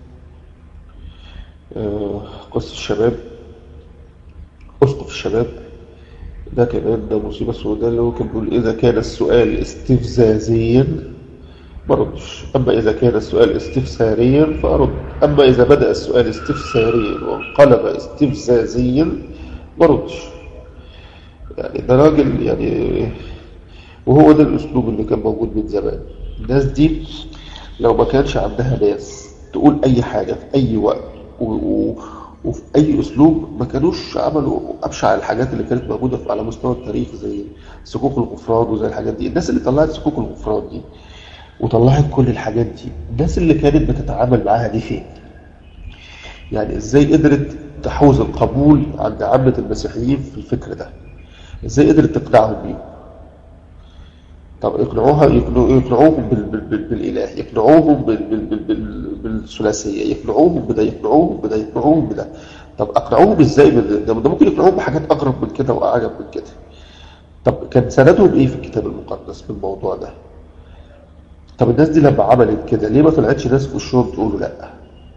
آه، قصة الشباب أسقف الشباب ده كمان ده مصيبة سوداء اللي هو كان بيقول إذا كان السؤال استفزازيا بردش أما إذا كان السؤال استفساريا فأرد أما إذا بدأ السؤال استفساريا وانقلب استفزازيا بردش يعني ده راجل يعني وهو ده الأسلوب اللي كان موجود من زمان الناس دي لو ما كانش عندها ناس تقول أي حاجة في أي وقت و... و... وفي أي أسلوب ما كانوش عملوا أبشع الحاجات اللي كانت موجودة على مستوى التاريخ زي صكوك الغفران وزي الحاجات دي الناس اللي طلعت صكوك الغفران دي وطلعت كل الحاجات دي الناس اللي كانت بتتعامل معاها دي فين يعني ازاي قدرت تحوز القبول عند عامة المسيحيين في الفكر ده ازاي قدرت تقنعهم بيه طب اقنعوها يقنعوا- يقنعوهم بال- بال- بال- بالاله يقنعوهم بال- بال- بال- بال- بالثلاثيه يقنعوهم بده يقنعوهم بده يقنعوهم بده طب اقنعوهم ازاي بال- ده ده ممكن يقنعوهم بحاجات اغرب من كده واعجب من كده طب كان سندهم ايه في الكتاب المقدس في الموضوع ده طب الناس دي لما عملت كده ليه ما طلعتش ناس في وشهم تقولوا لا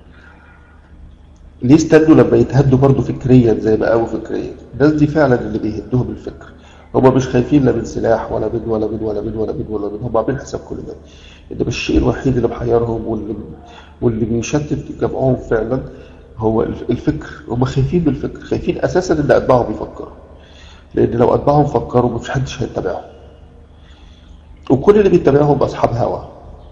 ليه استنوا لما يتهدوا برضه فكريا زي ما قالوا فكريا الناس دي فعلا اللي بيهدوهم الفكر هم مش خايفين لا من سلاح ولا من ولا من ولا من ولا من ولا من هم عاملين حساب كل ده انما الشيء الوحيد اللي محيرهم واللي واللي بيشتت جمعهم فعلا هو الف- الفكر هم خايفين من الفكر خايفين اساسا ان اتباعهم يفكروا لان لو اتباعهم فكروا مفيش حدش هيتبعهم وكل اللي بيتبعهم اصحاب هوى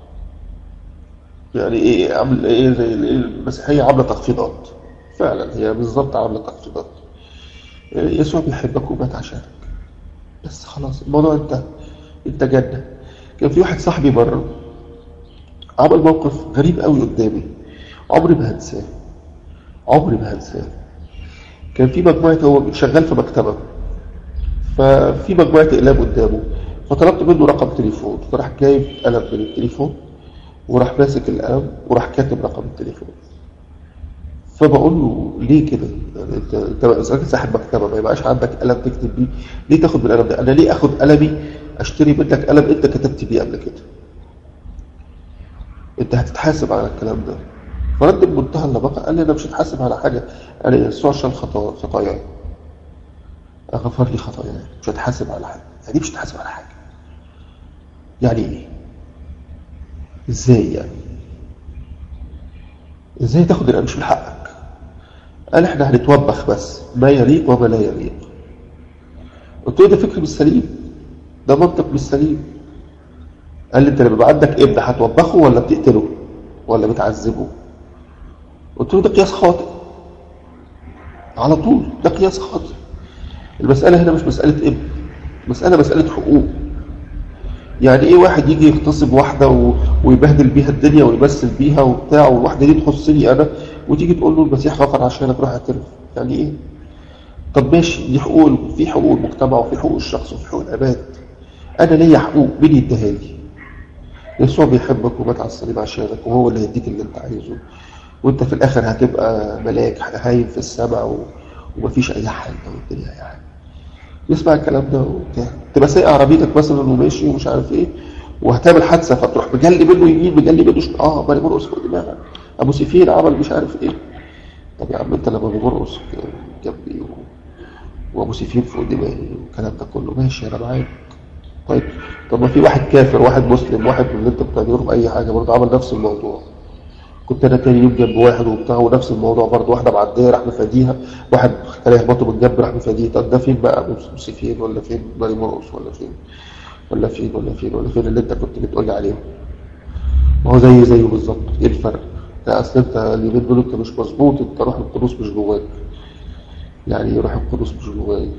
يعني ايه عامل ايه زي ال- المسيحيه عامله تخفيضات فعلا هي بالظبط عامله تخفيضات إيه، يسوع بيحبك ومات عشانك بس خلاص الموضوع انتهى انت جنة كان في واحد صاحبي بره عمل موقف غريب قوي قدامي عمري ما هنساه عمري ما هنساه كان في مجموعة هو شغال في مكتبة ففي مجموعة أقلام قدامه فطلبت منه رقم تليفون فراح جايب قلم من التليفون وراح ماسك القلم وراح كاتب رقم التليفون فبقول له ليه كده يعني انت انت راجل صاحب مكتبه ما يبقاش عندك قلم تكتب بيه ليه تاخد من القلم ده انا ليه اخد قلمي اشتري منك قلم انت كتبت بيه قبل كده انت هتتحاسب على الكلام ده فرد بمنتهى اللباقه قال لي انا مش هتحاسب على حاجه انا يسوع شال خطا خطاياي غفر لي خطاياي مش هتحاسب على حاجه يعني مش هتحاسب على حاجه يعني ايه ازاي يعني ازاي تاخد القلم مش من حقك قال احنا هنتوبخ بس ما يليق وما لا يليق قلت له ده فكر مش سليم ده منطق مش سليم قال لي انت لما يبقى عندك ابن هتوبخه ولا بتقتله ولا بتعذبه قلت له ده قياس خاطئ على طول ده قياس خاطئ المسألة هنا مش مسألة ابن مسألة مسألة حقوق يعني ايه واحد يجي يغتصب واحدة و... ويبهدل بيها الدنيا ويمثل بيها وبتاع والواحدة دي تخصني انا وتيجي تقول له المسيح غفر عشانك روح اعترف يعني ايه طب ماشي دي حقوق في حقوق المجتمع وفي حقوق الشخص وفي حقوق العباد انا ليا حقوق مين يديها لي يسوع بيحبك ومات على الصليب عشانك وهو اللي هيديك اللي انت عايزه وانت في الاخر هتبقى ملاك هايم في السماء و... ومفيش اي حاجه والدنيا يعني يسمع الكلام ده وبتاع تبقى سايق عربيتك مثلا وماشي ومش عارف ايه وهتعمل حادثه فتروح مجلي منه يمين مجلي منه شمال اه ما مرقص فوق دماغك ابو سيفين عمل مش عارف ايه طب يا عم انت لما بمرقص جنبي و... وابو سيفين فوق دماغي والكلام ده كله ماشي انا معاك طيب طب ما في واحد كافر واحد مسلم واحد من اللي انت بتعمله اي حاجه برضه عمل نفس الموضوع كنت انا تاني يوم جنب واحد وبتاع ونفس الموضوع برضه واحده معديه راح مفاديها واحد كان يخبطه من جنب راح مفاديه طب ده فين بقى ابو سيفين ولا فين ماري مرقص ولا فين ولا فين ولا فين ولا فين اللي انت كنت بتقول لي عليهم ما هو زي زيه بالظبط ايه الفرق ده اصل انت اليومين دول انت مش مظبوط انت روح القدوس مش جواك يعني ايه روح القدوس مش جواك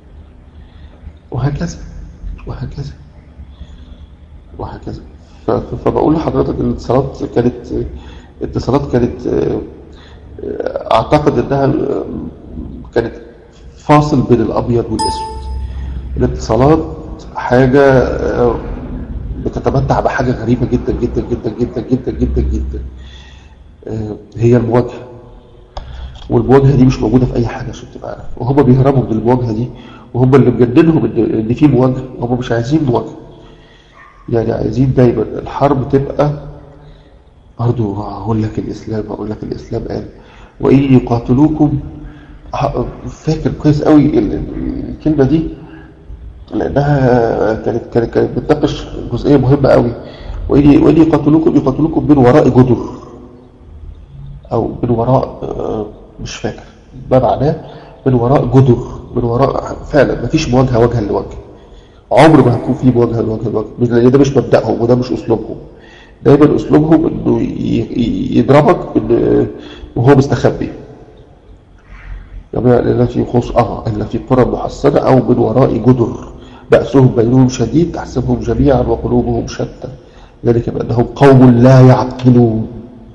وهكذا وهكذا وهكذا ف- ف- فبقول لحضرتك الاتصالات كانت اتصالات كانت آه، آه، اعتقد انها آه، كانت فاصل بين الابيض والاسود الاتصالات حاجة آه، بتتمتع بحاجة غريبة جدا جدا جدا جدا جدا جدا جدا آه، هي المواجهة والمواجهة دي مش موجودة في أي حاجة عشان تبقى عارف وهم بيهربوا من المواجهة دي وهم اللي مجننهم إن إن في مواجهة هم مش عايزين مواجهة يعني عايزين دايما الحرب تبقى برضه هقول لك الإسلام هقول لك الإسلام قال وإن يقاتلوكم ه- فاكر كويس قوي ال- ال- الكلمة دي لأنها كانت كانت كانت بتناقش جزئية مهمة قوي وإن وإن يقاتلوكم يقاتلوكم من وراء جدر أو من وراء آه، مش فاكر ما معناه من وراء جدر من وراء فعلا ما فيش مواجهة وجها لوجه عمر ما هيكون في مواجهة وجها لوجه لأن ده مش مبدأهم وده مش أسلوبهم دايما أسلوبهم إنه ي- ي- يضربك إن- وهو مستخبي جميع إلا في خص آه إلا في قرى محصنة أو من وراء جدر بأسهم بينهم شديد تحسبهم جميعا وقلوبهم شتى ذلك بأنهم قوم لا يعقلون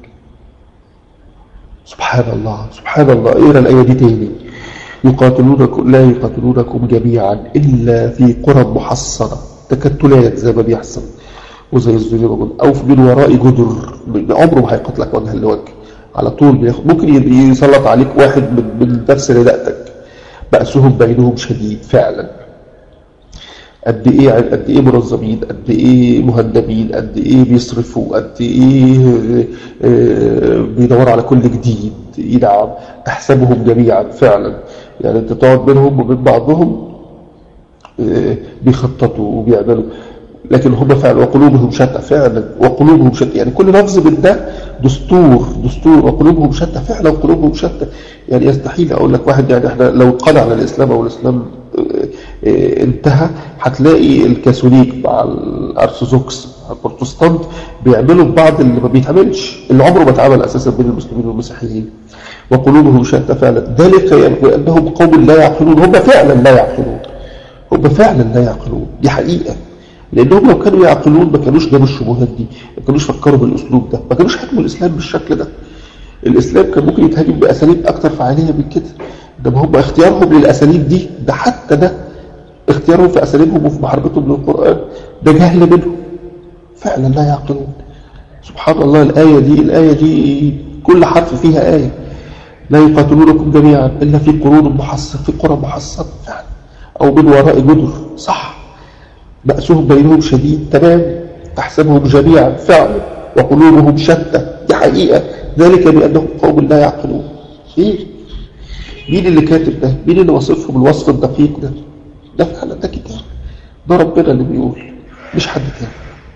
سبحان الله سبحان الله اقرا الآية دي تاني يقاتلونكم لا يقاتلونكم جميعا إلا في قرى محصنة تكتلات زي ما بيحصل وزي الظلم أو من وراء جدر عمره ما هيقتلك وجها لوجه على طول بياخد ممكن يبقى يسلط عليك واحد من من نفس رداءتك بأسهم بينهم شديد فعلا قد ايه قد ايه منظمين قد ايه مهندمين قد ايه بيصرفوا قد ايه آه، بيدوروا على كل جديد ينعم تحسبهم جميعا فعلا يعني انت تقعد بينهم وبين بعضهم آه، بيخططوا وبيعملوا لكن هم فعلا وقلوبهم شتى فعلا وقلوبهم شتى يعني كل لفظ من ده دستور دستور وقلوبهم شتى فعلا وقلوبهم شتى يعني يستحيل اقول لك واحد يعني احنا لو قضى على الاسلام او الاسلام آه، آه، انتهى هتلاقي الكاثوليك مع الارثوذكس مع البروتستانت بيعملوا بعض اللي ما بيتعملش اللي عمره ما اتعمل اساسا بين المسلمين والمسيحيين وقلوبهم شتى فعلا ذلك يعني بانهم قوم لا يعقلون هم فعلا لا يعقلون هم فعلا لا يعقلون دي حقيقة لأنهم لو كانوا يعقلون ما كانوش جابوا الشبهات دي ما كانوش فكروا بالأسلوب ده ما كانوش حكموا الإسلام بالشكل ده الإسلام كان ممكن يتهاجم بأساليب أكثر فعالية من كده ده هم اختيارهم للأساليب دي ده حتى ده اختيارهم في أساليبهم وفي محاربتهم للقرآن ده جهل منهم فعلا لا يعقلون سبحان الله الآية دي الآية دي كل حرف فيها آية لا يقاتلونكم جميعا إلا في قرون محصن في قرى محصنة فعلا أو من وراء جدر صح بأسهم بينهم شديد تمام تحسبهم جميعا فعلا وقلوبهم شتى دي حقيقة ذلك بأنهم قوم لا يعقلون مين مين اللي كاتب ده مين اللي وصفهم الوصف الدقيق ده ده فعلا ده كتاب ده ربنا اللي بيقول مش حد تاني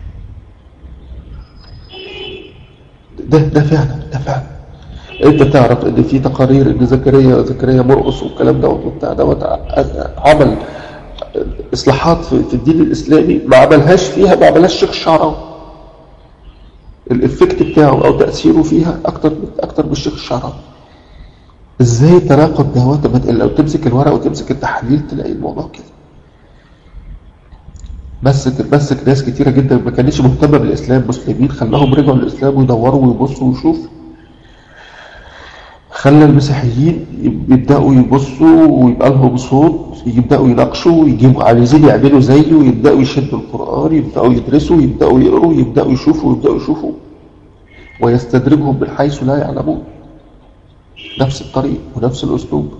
ده ده فعلا ده فعلا انت تعرف ان في تقارير ان زكريا زكريا مرقص والكلام دوت وبتاع دوت عمل اصلاحات في في الدين الاسلامي ما عملهاش فيها ما عملهاش شيخ الشعراوي الافكت بتاعه او تاثيره فيها اكتر من اكتر من الشيخ الشعراوي ازاي تناقض دوت لما- لو تمسك الورق وتمسك التحاليل تلاقي الموضوع كده مسك مسك ناس كتيره جدا ما كانتش مهتمه بالاسلام مسلمين خلاهم رجعوا للاسلام ويدوروا ويبصوا ويشوفوا خلى المسيحيين يبدأوا يبصوا ويبقى لهم صوت يبدأوا يناقشوا يجيبوا عايزين يعملوا زيه يبدأوا يشدوا القرآن يبدأوا يدرسوا يبدأوا يقروا يبدأوا يشوفوا يبدأوا يشوفوا ويستدرجهم من حيث لا يعلمون نفس الطريق ونفس الأسلوب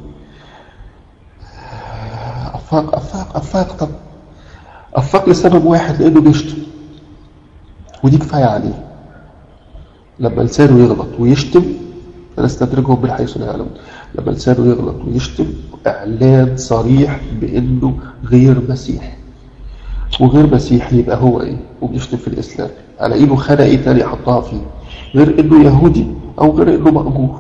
أفاق أفاق أفاق طب أفاق لسبب واحد لأنه بيشتم ودي كفاية عليه لما لسانه يغلط ويشتم فنستدرجهم من حيث لا يعلمون لما لسانه يغلط ويشتم إعلان صريح بأنه غير مسيحي وغير مسيحي يبقى هو إيه وبيشتم في الإسلام على إنه خلق إيه تاني يحطها فيه غير إنه يهودي أو غير إنه مأجور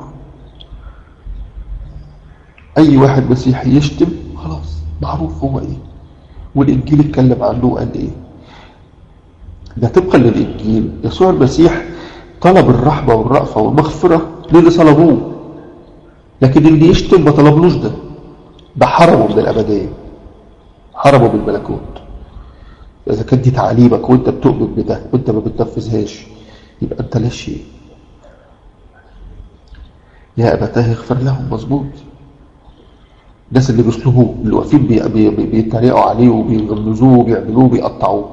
أي واحد مسيحي يشتم خلاص معروف هو إيه والإنجيل اتكلم عنه وقال إيه ده طبقا للإنجيل يسوع المسيح طلب الرحمة والرأفة والمغفرة للي طلبوه لكن اللي يشتم ما طلبلوش ده ده حرمه من الأبدية حرمه من الملكوت إذا كانت دي تعاليمك وأنت بتؤمن بده وأنت ما بتنفذهاش يبقى أنت لا شيء يا أبتاه اغفر لهم مظبوط الناس اللي بيصلبوه اللي واقفين بي- بي- بي- بيتريقوا عليه وبيغمزوه وبيعملوه وبيقطعوه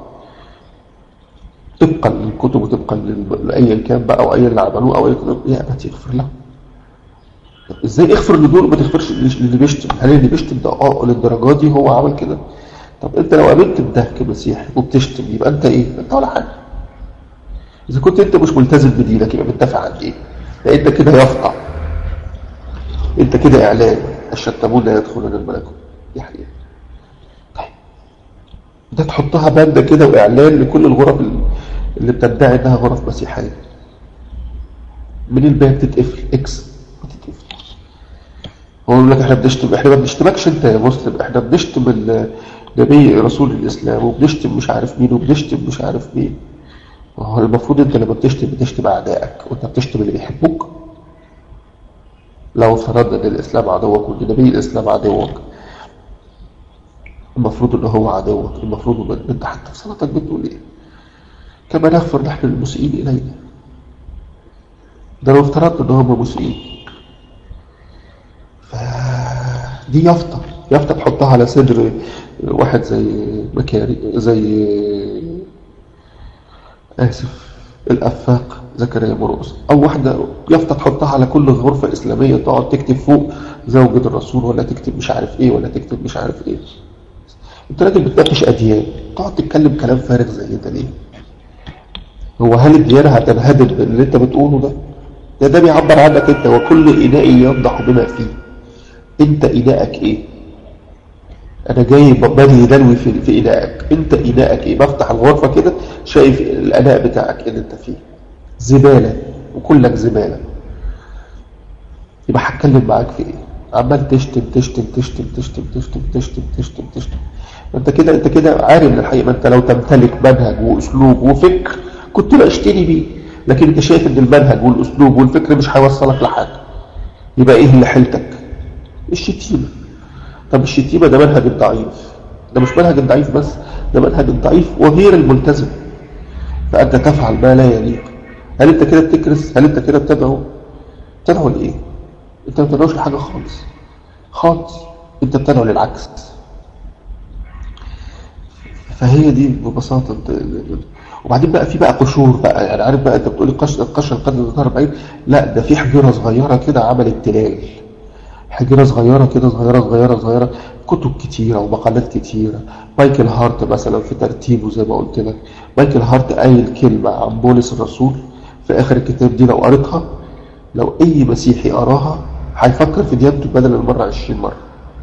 طبقا للكتب وطبقا لل- لأيا كان بقى أو أي اللي عملوه أو أي كتب يا أبتي اغفر لهم طب ازاي اغفر لدول ما تغفرش اللي بيشتم هل اللي بيشتم ده اه للدرجه دي هو عمل كده طب انت لو قابلت بده كمسيحي وبتشتم يبقى انت ايه انت ولا حاجه اذا كنت انت مش ملتزم بدينك يبقى بتدافع عن ايه لا انت كده يفقع انت كده اعلان الشتمون لا يدخلون الملكوت دي حقيقه طيب ده تحطها بانده كده واعلان لكل الغرف ال- اللي بتدعي انها غرف مسيحيه من الباب تتقفل اكس وتتقفل هو يقول لك احنا بنشتم احنا ما بنشتمكش انت يا مسلم احنا بنشتم النبي رسول الاسلام وبنشتم مش عارف مين وبنشتم مش عارف مين هو المفروض انت لما بتشتم بتشتم اعدائك وانت بتشتم اللي بيحبوك لو افترضنا ان الاسلام عدوك وان نبي الاسلام عدوك المفروض ان هو عدوك المفروض ان انت حتى في صلاتك بتقول ايه كما نغفر نحن المسيئين الينا ده لو افترضنا ان هم مسيئين فدي يافطه يافطه تحطها على صدر واحد زي مكاري زي اسف الافاق زكريا مرقص او واحده يافطه تحطها على كل غرفه اسلاميه تقعد تكتب فوق زوجة الرسول ولا تكتب مش عارف ايه ولا تكتب مش عارف ايه انت راجل بتناقش اديان تقعد تتكلم كلام فارغ زي ده ليه هو هل الديانه هتنهدم باللي انت بتقوله ده ده ده بيعبر عنك انت وكل اناء ينضح بما فيه انت اناءك ايه انا جاي بني دلوي في, في اناءك انت اناءك ايه بفتح الغرفه كده شايف الاناء بتاعك اللي انت فيه زباله وكلك زباله يبقى هتكلم معاك في ايه عمال تشتم تشتم تشتم تشتم تشتم تشتم تشتم تشتم انت كده انت كده عارف من الحقيقه ما انت لو تمتلك منهج واسلوب وفكر كنت بقى اشتري بيه لكن انت شايف ان المنهج والاسلوب والفكر مش هيوصلك لحاجه يبقى ايه اللي حيلتك الشتيمه طب الشتيمه ده منهج الضعيف ده مش منهج الضعيف بس ده منهج الضعيف وغير الملتزم فانت تفعل ما لا يليق هل انت كده بتكرس هل انت كده بتدعو تدعو لايه انت ما بتدعوش لحاجه خالص خالص انت بتدعو للعكس فهي دي ببساطه وبعدين بقى في بقى قشور بقى يعني عارف بقى انت بتقول لي قشر القشر القدر 40 لا ده في حجره صغيره كده عملت تلال حجره صغيره كده صغيره صغيره صغيره كتب كتيره ومقالات كتيره مايكل هارت مثلا في ترتيبه زي ما قلت لك مايكل هارت قايل كلمه عن بولس الرسول في اخر الكتاب دي لو قريتها لو اي مسيحي قراها هيفكر في ديانته بدل المره 20 مره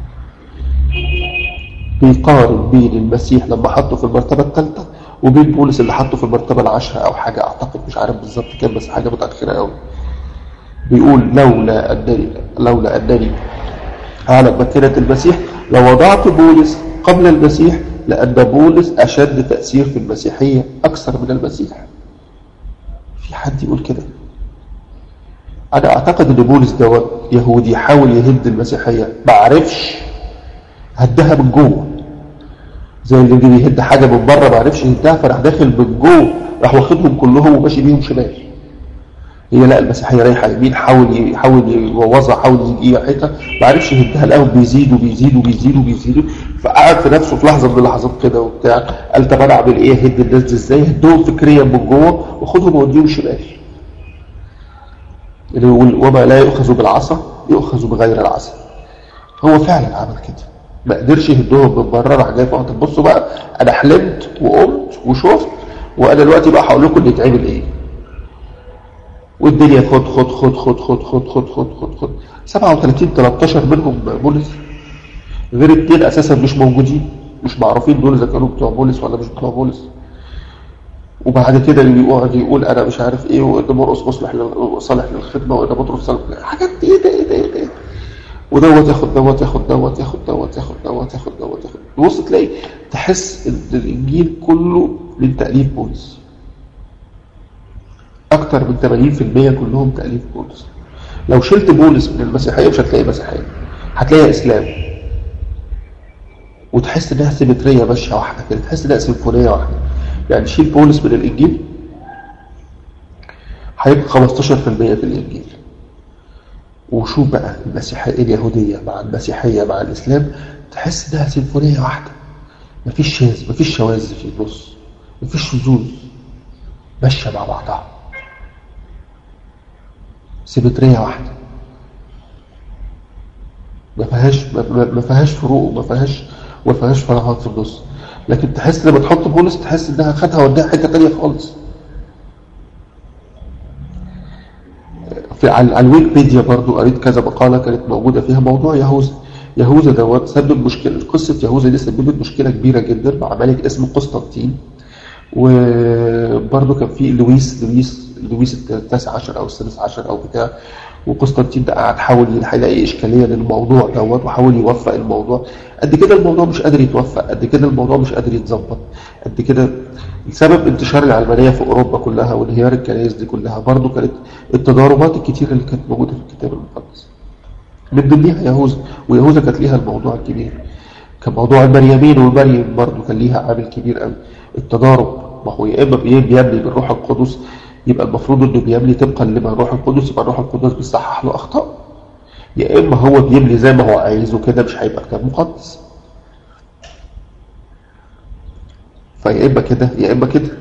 بيقارن بين المسيح لما حطه في المرتبه الثالثه وبين بولس اللي حطه في المرتبه العاشره او حاجه اعتقد مش عارف بالظبط كام بس حاجه متاخره قوي بيقول لولا انني لولا انني على مكانه المسيح لوضعت بولس قبل المسيح لان بولس اشد تاثير في المسيحيه اكثر من المسيح في حد يقول كده انا اعتقد ان بولس دوت يهودي حاول يهد المسيحيه ما عرفش هدها من جوه زي اللي بيهد حاجه من بره ما عرفش يهدها فراح داخل من جوه راح واخدهم كلهم وماشي بيهم شمال هي لا المسيحيه رايحه يمين حاول يحاول يبوظها حاول يجي حته ما عرفش يهدها الاول بيزيد وبيزيد وبيزيد وبيزيد فقعد في نفسه في لحظه من اللحظات كده وبتاع قال طب انا اعمل ايه اهد الناس دي ازاي هدهم فكريا من جوه واخدهم واوديهم شمال وما لا يؤخذ بالعصا يؤخذ بغير العصا هو فعلا عمل كده ما قدرش يهدهم من بره راح جاي فقط بصوا بقى انا حلمت وقمت وشفت وانا دلوقتي بقى هقول لكم اللي يتعمل ايه والدنيا خد خد خد خد خد خد خد خد خد خد 37 13 منهم بولس غير اثنين اساسا مش موجودين مش معروفين دول اذا كانوا بتوع بولس ولا مش بتوع بولس وبعد كده اللي بيقعد يقول انا مش عارف ايه وان مرقص مصلح صالح للخدمه وان بطرس صالح حاجات ايه ده ايه ده ايه ده ودوت ياخد دوت ياخد دوت ياخد دوت ياخد دوت ياخد دوت ياخد تبص تلاقي تحس ان الانجيل كله من تاليف بولس اكتر من 80% كلهم تاليف بولس لو شلت بولس من المسيحيه مش هتلاقي مسيحيه هتلاقيها اسلام وتحس انها سيمتريه ماشيه واحده كده تحس انها سيمفونيه واحده يعني شيل بولس من الانجيل هيبقى 15% في الانجيل وشوف بقى المسيحيه اليهوديه مع المسيحيه مع الاسلام تحس انها سيمفونيه واحده مفيش شاذ مفيش شواذ في النص مفيش شذوذ ماشيه مع بعضها سيمتريه واحده ما فيهاش ما فيهاش فروق وما فيهاش وما فيهاش فراغات في النص لكن تحس لما تحط بولس تحس انها خدها وداها حته ثانيه خالص في على الويكيبيديا برضو قريت كذا مقاله كانت موجوده فيها موضوع يهوذا يهوذا دوت سبب مشكله قصه يهوذا دي سببت مشكله كبيره جدا مع ملك اسمه قسطنطين وبرضه كان في لويس لويس لويس التاسع عشر او السادس عشر او بتاع وقسطنطين ده قعد حاول يلاقي اشكاليه للموضوع دوت وحاول يوفق الموضوع قد كده الموضوع مش قادر يتوفق قد كده الموضوع مش قادر يتظبط قد كده سبب انتشار العلمانيه في اوروبا كلها وانهيار الكنائس دي كلها برضه كانت التضاربات الكتيره اللي كانت موجوده في الكتاب المقدس من ضمنها يهوذا ويهوذا كانت ليها الموضوع الكبير كان موضوع المريمين ومريم برضه كان ليها عامل كبير قوي التضارب ما هو يا اما بيبني بالروح القدس يبقى المفروض انه بيبني طبقا لما الروح القدس يبقى الروح القدس بيصحح له اخطاء يا اما هو بيبني زي ما هو عايزه كده مش هيبقى كتاب مقدس فيا اما كده يا اما كده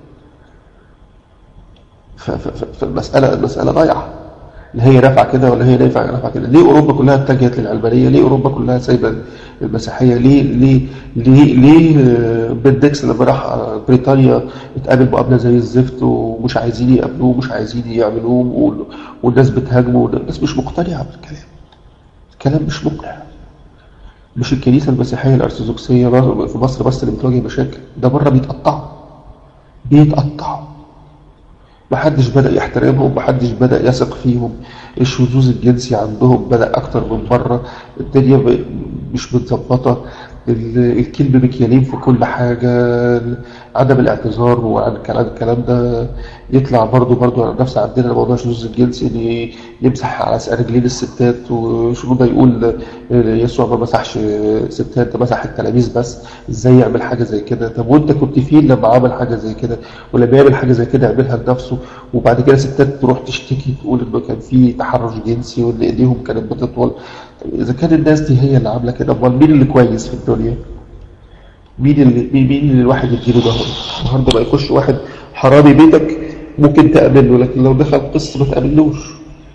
فالمساله المساله ضايعه لا هي نافعه كده ولا هي نافعه نافعه كده ليه اوروبا كلها اتجهت للعلمانيه ليه اوروبا كلها سايبه المسيحيه ليه ليه ليه ليه بندكس لما راح بريطانيا اتقابل مقابله زي الزفت ومش عايزين يقابلوه ومش عايزين يعملوه والناس بتهاجمه والناس مش مقتنعه بالكلام الكلام مش مقنع مش الكنيسه المسيحيه الارثوذكسيه في مصر بس اللي بتواجه مشاكل ده بره بيتقطعوا بيتقطعوا محدش بدأ يحترمهم محدش بدأ يثق فيهم الشذوذ الجنسي عندهم بدأ أكتر من بره الدنيا مش متظبطة الكلب مكيالين في كل حاجة عدم الاعتذار وعن كلام الكلام ده يطلع برضو برضو على نفس عندنا موضوع الشذوذ الجنسي ان يمسح على رجلين الستات وشنو ده يقول يسوع ما مسحش ستات ده مسح التلاميذ بس ازاي يعمل حاجه زي كده طب وانت كنت فين لما عمل حاجه زي كده ولما يعمل حاجه زي كده يعملها لنفسه وبعد كده ستات تروح تشتكي تقول انه كان في تحرش جنسي وان ايديهم كانت بتطول اذا كان الناس دي هي اللي عامله كده امال مين اللي كويس في الدنيا مين اللي مين اللي الواحد يديله ظهره النهارده بقى يخش واحد حرامي بيتك ممكن تقابله لكن لو دخل قصه ما تقابلوش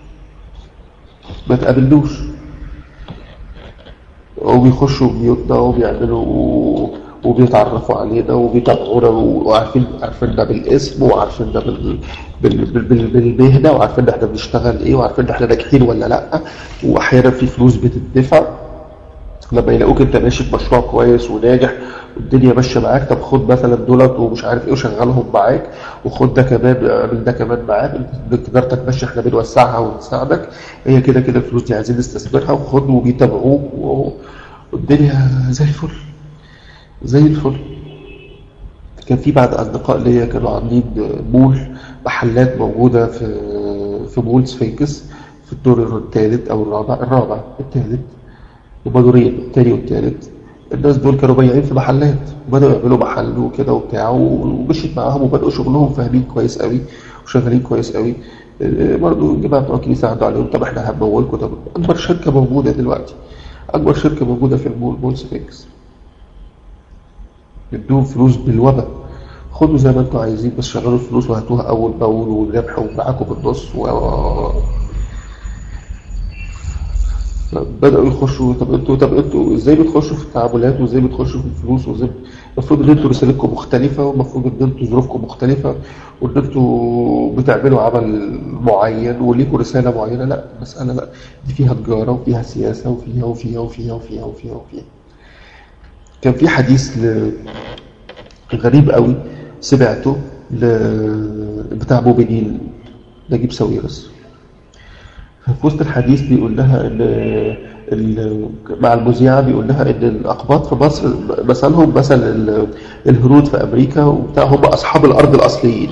ما تقابلوش وبيخشوا بيوتنا وبيعملوا وبيتعرفوا علينا وبيتابعونا وعارفين عارفيننا بالاسم وعارفيننا بال... بال... بال... بالمهنه وعارفين احنا بنشتغل ايه وعارفين احنا ناجحين ولا لا واحيانا في فلوس بتدفع لما يلاقوك انت ماشي في مشروع كويس وناجح والدنيا ماشيه معاك طب خد مثلا دولت ومش عارف ايه وشغلهم معاك وخد ده كمان اعمل ده كمان معاك تجارتك ماشيه احنا بنوسعها ونساعدك هي كده كده الفلوس دي عايزين نستثمرها وخد وبيتابعوك والدنيا زي الفل زي الفل كان في بعض اصدقاء ليا كانوا عاملين مول محلات موجوده في في مول سفينكس في الدور الثالث او الرابع الرابع الثالث هما دورين الثاني والثالث الناس دول كانوا بايعين في محلات وبدأوا يعملوا محل وكده وبتاع ومشيت معاهم وبدأوا شغلهم فاهمين كويس قوي وشغالين كويس قوي برضه الجماعه بتوع الكنيسه عدوا عليهم طب احنا هنمولكم طب اكبر شركه موجوده دلوقتي اكبر شركه موجوده في المول مول سفينكس ادوهم فلوس بالوبا خدوا زي ما انتوا عايزين بس شغلوا الفلوس وهاتوها اول باول والربح ومعاكم بالنص و... بدأوا يخشوا طب انتوا طب انتوا ازاي بتخشوا في التعاملات وازاي بتخشوا في الفلوس وازاي المفروض ان انتوا رسالتكم مختلفة والمفروض ان انتوا ظروفكم مختلفة وان انتوا بتعملوا عمل معين وليكوا رسالة معينة لا المسألة لا دي فيها تجارة وفيها سياسة وفيها وفيها وفيها وفيها وفيها وفيها كان في حديث ل... غريب قوي سمعته ل... بتاع موبينيل نجيب ساويرس في وسط الحديث بيقول لها ان ال... مع المذيعة بيقول لها ان الاقباط في مصر مثلهم مثل الهنود في امريكا وبتاع هم اصحاب الارض الاصليين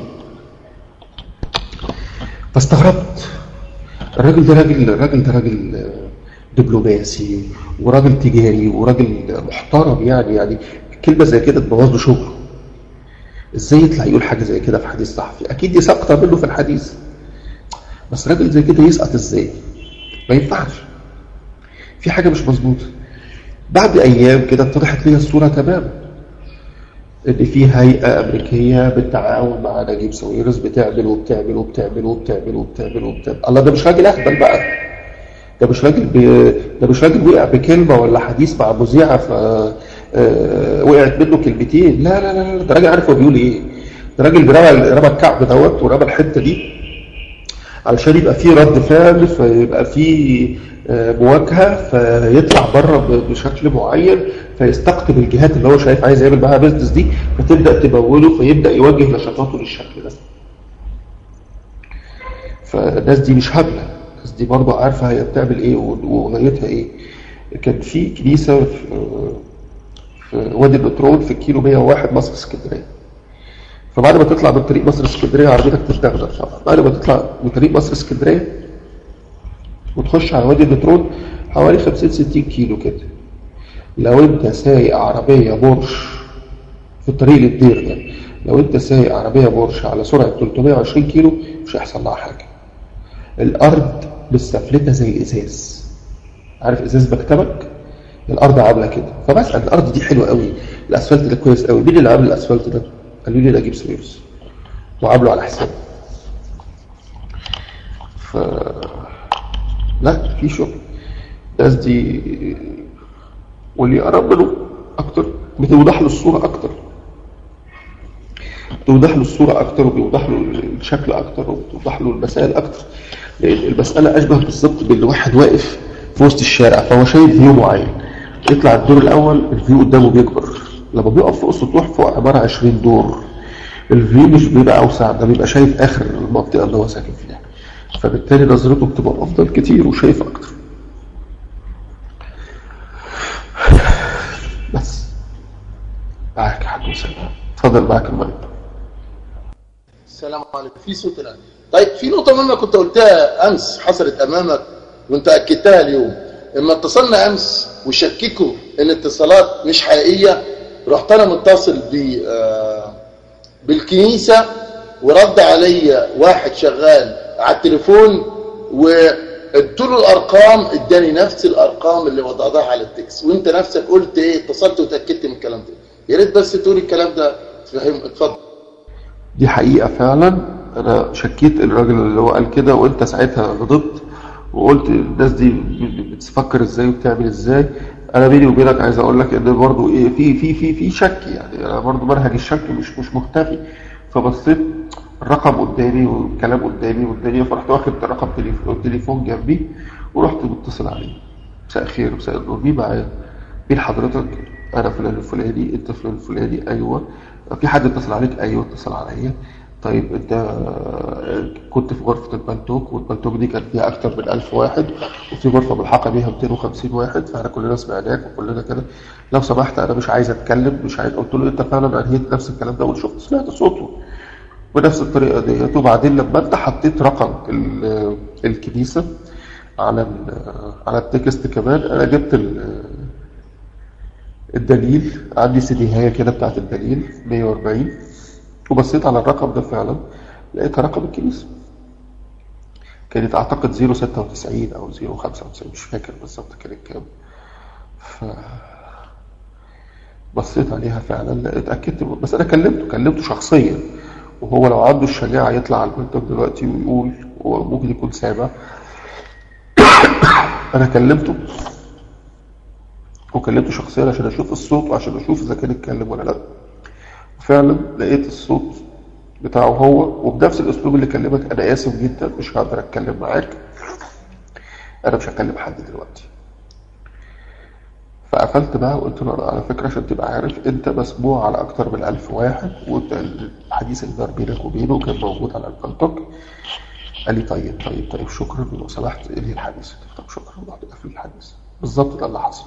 فاستغربت الراجل ده راجل الراجل ده راجل دبلوماسي وراجل تجاري وراجل محترم يعني يعني كلمة زي كده تبوظ له شغله ازاي يطلع يقول حاجة زي كده في حديث صحفي اكيد دي سقطة منه في الحديث بس راجل زي كده يسقط ازاي ما ينفعش في حاجة مش مظبوطة بعد ايام كده اتضحت لي الصورة تماما ان في هيئة امريكية بالتعاون مع نجيب ساويرس بتعمل وبتعمل وبتعمل وبتعمل وبتعمل وبتعمل الله ده مش راجل اهبل بقى ده مش راجل ب... ده مش راجل وقع بكلمة ولا حديث مع مذيعة ف آه... وقعت منه كلمتين لا لا لا ده راجل عارف هو بيقول ايه ده راجل رمى رمى الكعب دوت ورمى الحتة دي علشان يبقى فيه رد فعل فيبقى فيه آه، مواجهة فيطلع بره ب- بشكل معين فيستقطب الجهات اللي هو شايف عايز يعمل معاها بيزنس دي فتبدأ تموله فيبدأ يوجه نشاطاته للشكل ده فالناس دي مش هبلة الناس دي برضه عارفة هي بتعمل ايه و- وغايتها ايه كان في كنيسة في, في وادي البترول في الكيلو 101 مصر اسكندرية فبعد ما تطلع من طريق مصر اسكندرية عربيتك تشتغل طبعا بعد ما تطلع من طريق مصر اسكندرية وتخش على وادي البترول حوالي 50 60 كيلو كده لو انت سايق عربية بورش في الطريق للدير ده لو انت سايق عربية بورش على سرعة 320 كيلو مش هيحصل لها حاجة الارض مستفلتة زي الازاز عارف ازاز مكتبك الارض عامله كده فبسال الارض دي حلوه قوي الاسفلت ده كويس قوي مين اللي عامل الاسفلت ده قالوا لي نجيب سويرس وعامله على حسابه ف لا في شغل الناس دي واللي يقرب منه اكتر بتوضح له الصوره اكتر بتوضح له الصوره اكتر وبيوضح له الشكل اكتر وبتوضح له المسائل اكتر لان المساله اشبه بالظبط بان واحد واقف في وسط الشارع فهو شايف فيو معين يطلع الدور الاول الفيو قدامه بيكبر لما بيقف فوق سطوح فوق عباره 20 دور الفيو مش بيبقى اوسع ده بيبقى شايف اخر المنطقه اللي هو ساكن فيها فبالتالي نظرته بتبقى افضل كتير وشايف اكتر بس معاك يا حاج وسام اتفضل معاك المايك السلام عليكم في صوت الان طيب في نقطة مهمة كنت قلتها أمس حصلت أمامك وأنت أكدتها اليوم لما اتصلنا أمس وشككوا إن الاتصالات مش حقيقية رحت أنا متصل ب آه، بالكنيسة ورد علي واحد شغال على التليفون وادوا له الأرقام اداني نفس الأرقام اللي وضعتها على التكس وأنت نفسك قلت إيه اتصلت وتأكدت من الكلام ده يا ريت بس تقول الكلام ده تفهم اتفضل دي حقيقة فعلا أنا شكيت الراجل اللي هو قال كده وأنت ساعتها غضبت وقلت الناس دي بتفكر إزاي وبتعمل إزاي أنا بيني وبينك عايز أقول لك إن برضو إيه في في في في شك يعني أنا برضو منهج الشك مش مش مختفي فبصيت الرقم قدامي والكلام قدامي والدنيا فرحت واخد رقم تليفون التليفون جنبي ورحت متصل عليه مساء الخير مساء النور مين معايا؟ مين حضرتك؟ أنا فلان الفلاني أنت فلان الفلاني أيوه في حد اتصل عليك ايوه اتصل عليا طيب انت كنت في غرفة البلتوك والبلتوك دي كان فيها اكتر من 1000 واحد وفي غرفة ملحقة بيها 250 واحد فاحنا كلنا سمعناك وكلنا كده لو سمحت انا مش عايز اتكلم مش عايز قلت له انت فعلا انهيت نفس الكلام ده وشفت سمعت صوته بنفس الطريقة ديت وبعدين لما انت حطيت رقم ال- الكنيسة على ال- على التكست كمان انا جبت ال- الدليل عندي سي دي هي كده بتاعت الدليل 140 وبصيت على الرقم ده فعلا لقيتها رقم الكنيسة كانت اعتقد 096 او 095 مش فاكر بالظبط كانت كام ف بصيت عليها فعلا لقيت اتاكدت بس انا كلمته كلمته شخصيا وهو لو عنده الشجاعه يطلع على المكتب دلوقتي ويقول هو ممكن يكون سامع انا كلمته وكلمته شخصيا عشان اشوف الصوت وعشان اشوف اذا كان اتكلم ولا لا فعلا لقيت الصوت بتاعه هو وبنفس الاسلوب اللي كلمك انا اسف جدا مش هقدر اتكلم معاك انا مش هكلم حد دلوقتي فقفلت بقى وقلت له أنا على فكره عشان تبقى عارف انت مسموع على اكتر من ألف واحد وانت الحديث اللي دار بينك وبينه كان موجود على البلتوك قال لي طيب طيب طيب شكرا لو سمحت انهي الحديث طب شكرا رحت قافل الحديث بالظبط ده اللي حصل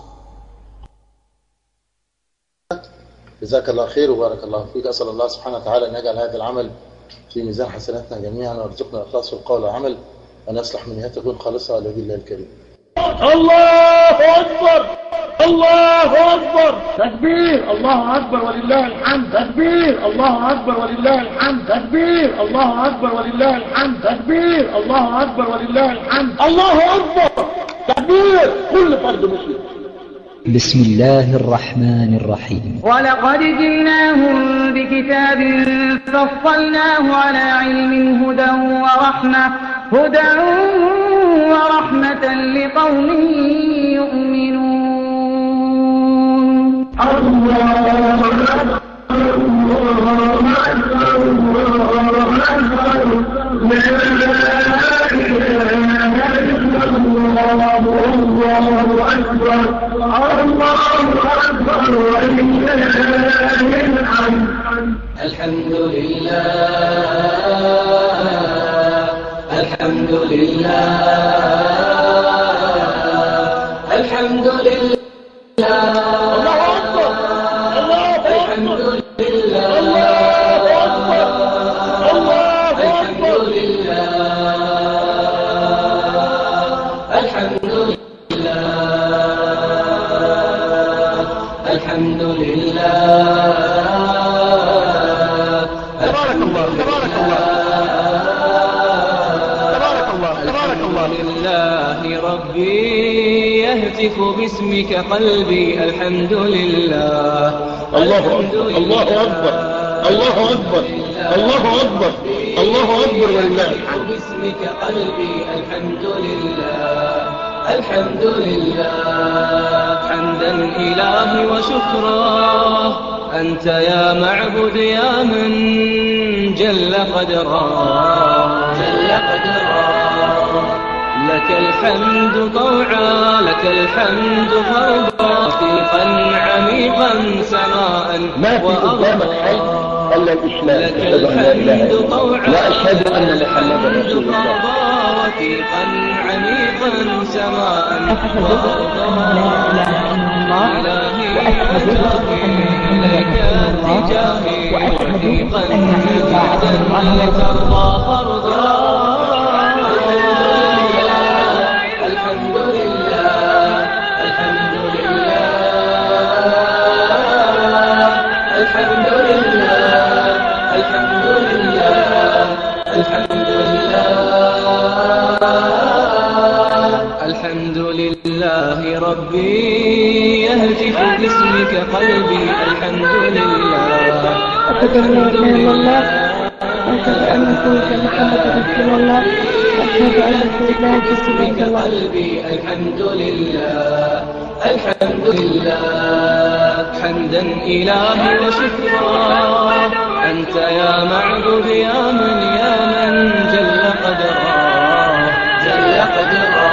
جزاك الله خير وبارك الله فيك أسأل الله سبحانه وتعالى أن يجعل هذا العمل في ميزان حسناتنا جميعا ويرزقنا الإخلاص في القول والعمل وأن يصلح من نيته تكون خالصة لوجه الله الكريم الله أكبر الله أكبر تكبير الله أكبر ولله الحمد تكبير الله أكبر ولله الحمد تكبير الله أكبر ولله الحمد تكبير الله أكبر ولله الحمد الله أكبر تكبير كل فرد مسلم بسم الله الرحمن الرحيم ولقد جئناهم بكتاب فصلناه على علم هدى ورحمة هدى ورحمة لقوم يؤمنون الله أكبر ولله الحمد الحمد لله الحمد لله الحمد لله الله أكبر الله الحمد أكبر لله الله أكبر الله الحمد أكبر لله الحمد لله الحمد لله تبارك الله تبارك الله تبارك الله تبارك الله لله ربي يهتف باسمك قلبي الحمد لله الله أكبر الله أكبر الله أكبر الله أكبر الله أكبر ولله الحمد باسمك قلبي الحمد لله الحمد لله حمدا إلهي وشكرا أنت يا معبد يا من جل قدرا جل قدرا لك الحمد طوعا لك الحمد فرضا رفيقا عميقا سماء ما في قدامك حي وأرضا إلا الإسلام لك أشهد أن لا إله الحمد إلا الله طوعا وأشهد أن محمدا رسول الله وثيقا عميقا سماء وأرضا إلهي إليك اتجاهي وثيقا جدا لترضى فرضا الحمد لله الحمد لله الحمد لله الحمد لله الحمد لله الحمد لله ربي يهتف باسمك قلبي الحمد لله أشهد أن لا إله إلا الله أشهد أن سيدنا محمد رسول الله أشهد أن سيدنا رسول باسمك الله قلبي الحمد لله الحمد لله حمدا إلهي وشكرا أنت يا معبود يا من يا من جل قدرا جل قدرا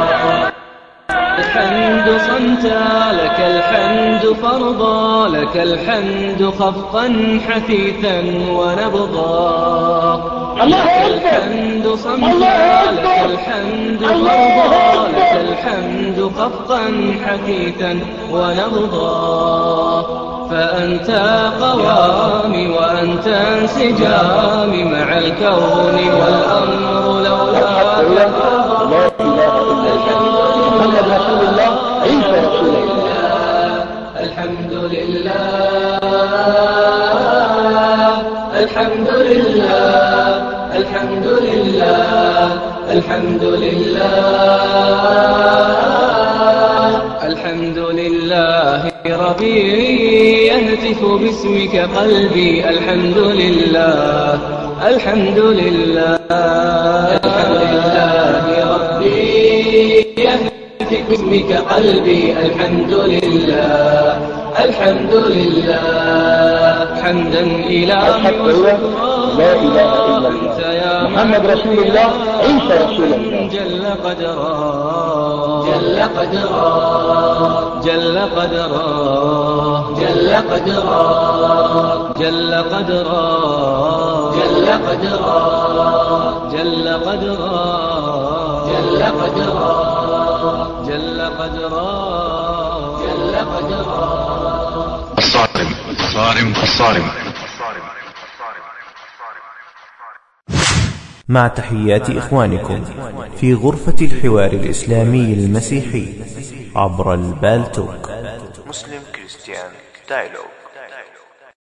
الحمد صمتا لك الحمد فرضا لك الحمد خفقا حثيثا ونبضا الله لك أكبر. الحمد صمتا الله لك أكبر. الحمد الله فرضا لك أكبر. الحمد خفقا حثيثا ونبضا فأنت قوامي وأنت انسجامي مع الكون والأمر لولاك لا إله إلا الله محمد رسول الله عيسى رسول الله الحمد لله الحمد لله الحمد لله الحمد لله الحمد لله ربي يهتف باسمك قلبي الحمد لله الحمد لله الحمد لله ربي يهتف باسمك قلبي الحمد لله الحمد لله حمدا إلهي الحق هو وشكرا لا إله إلا أنت الله يا محمد رسول الله عيسى رسول الله جل قدرا جل قدرا جل قدرا جل قدرا جل قدرا جل قدرا جل قدرا جل قدرا جل قدرا جل قدرا الصارم الصارم الصارم مع تحيات إخوانكم في غرفة الحوار الإسلامي المسيحي عبر البالتوك Muslim Christian Dialogue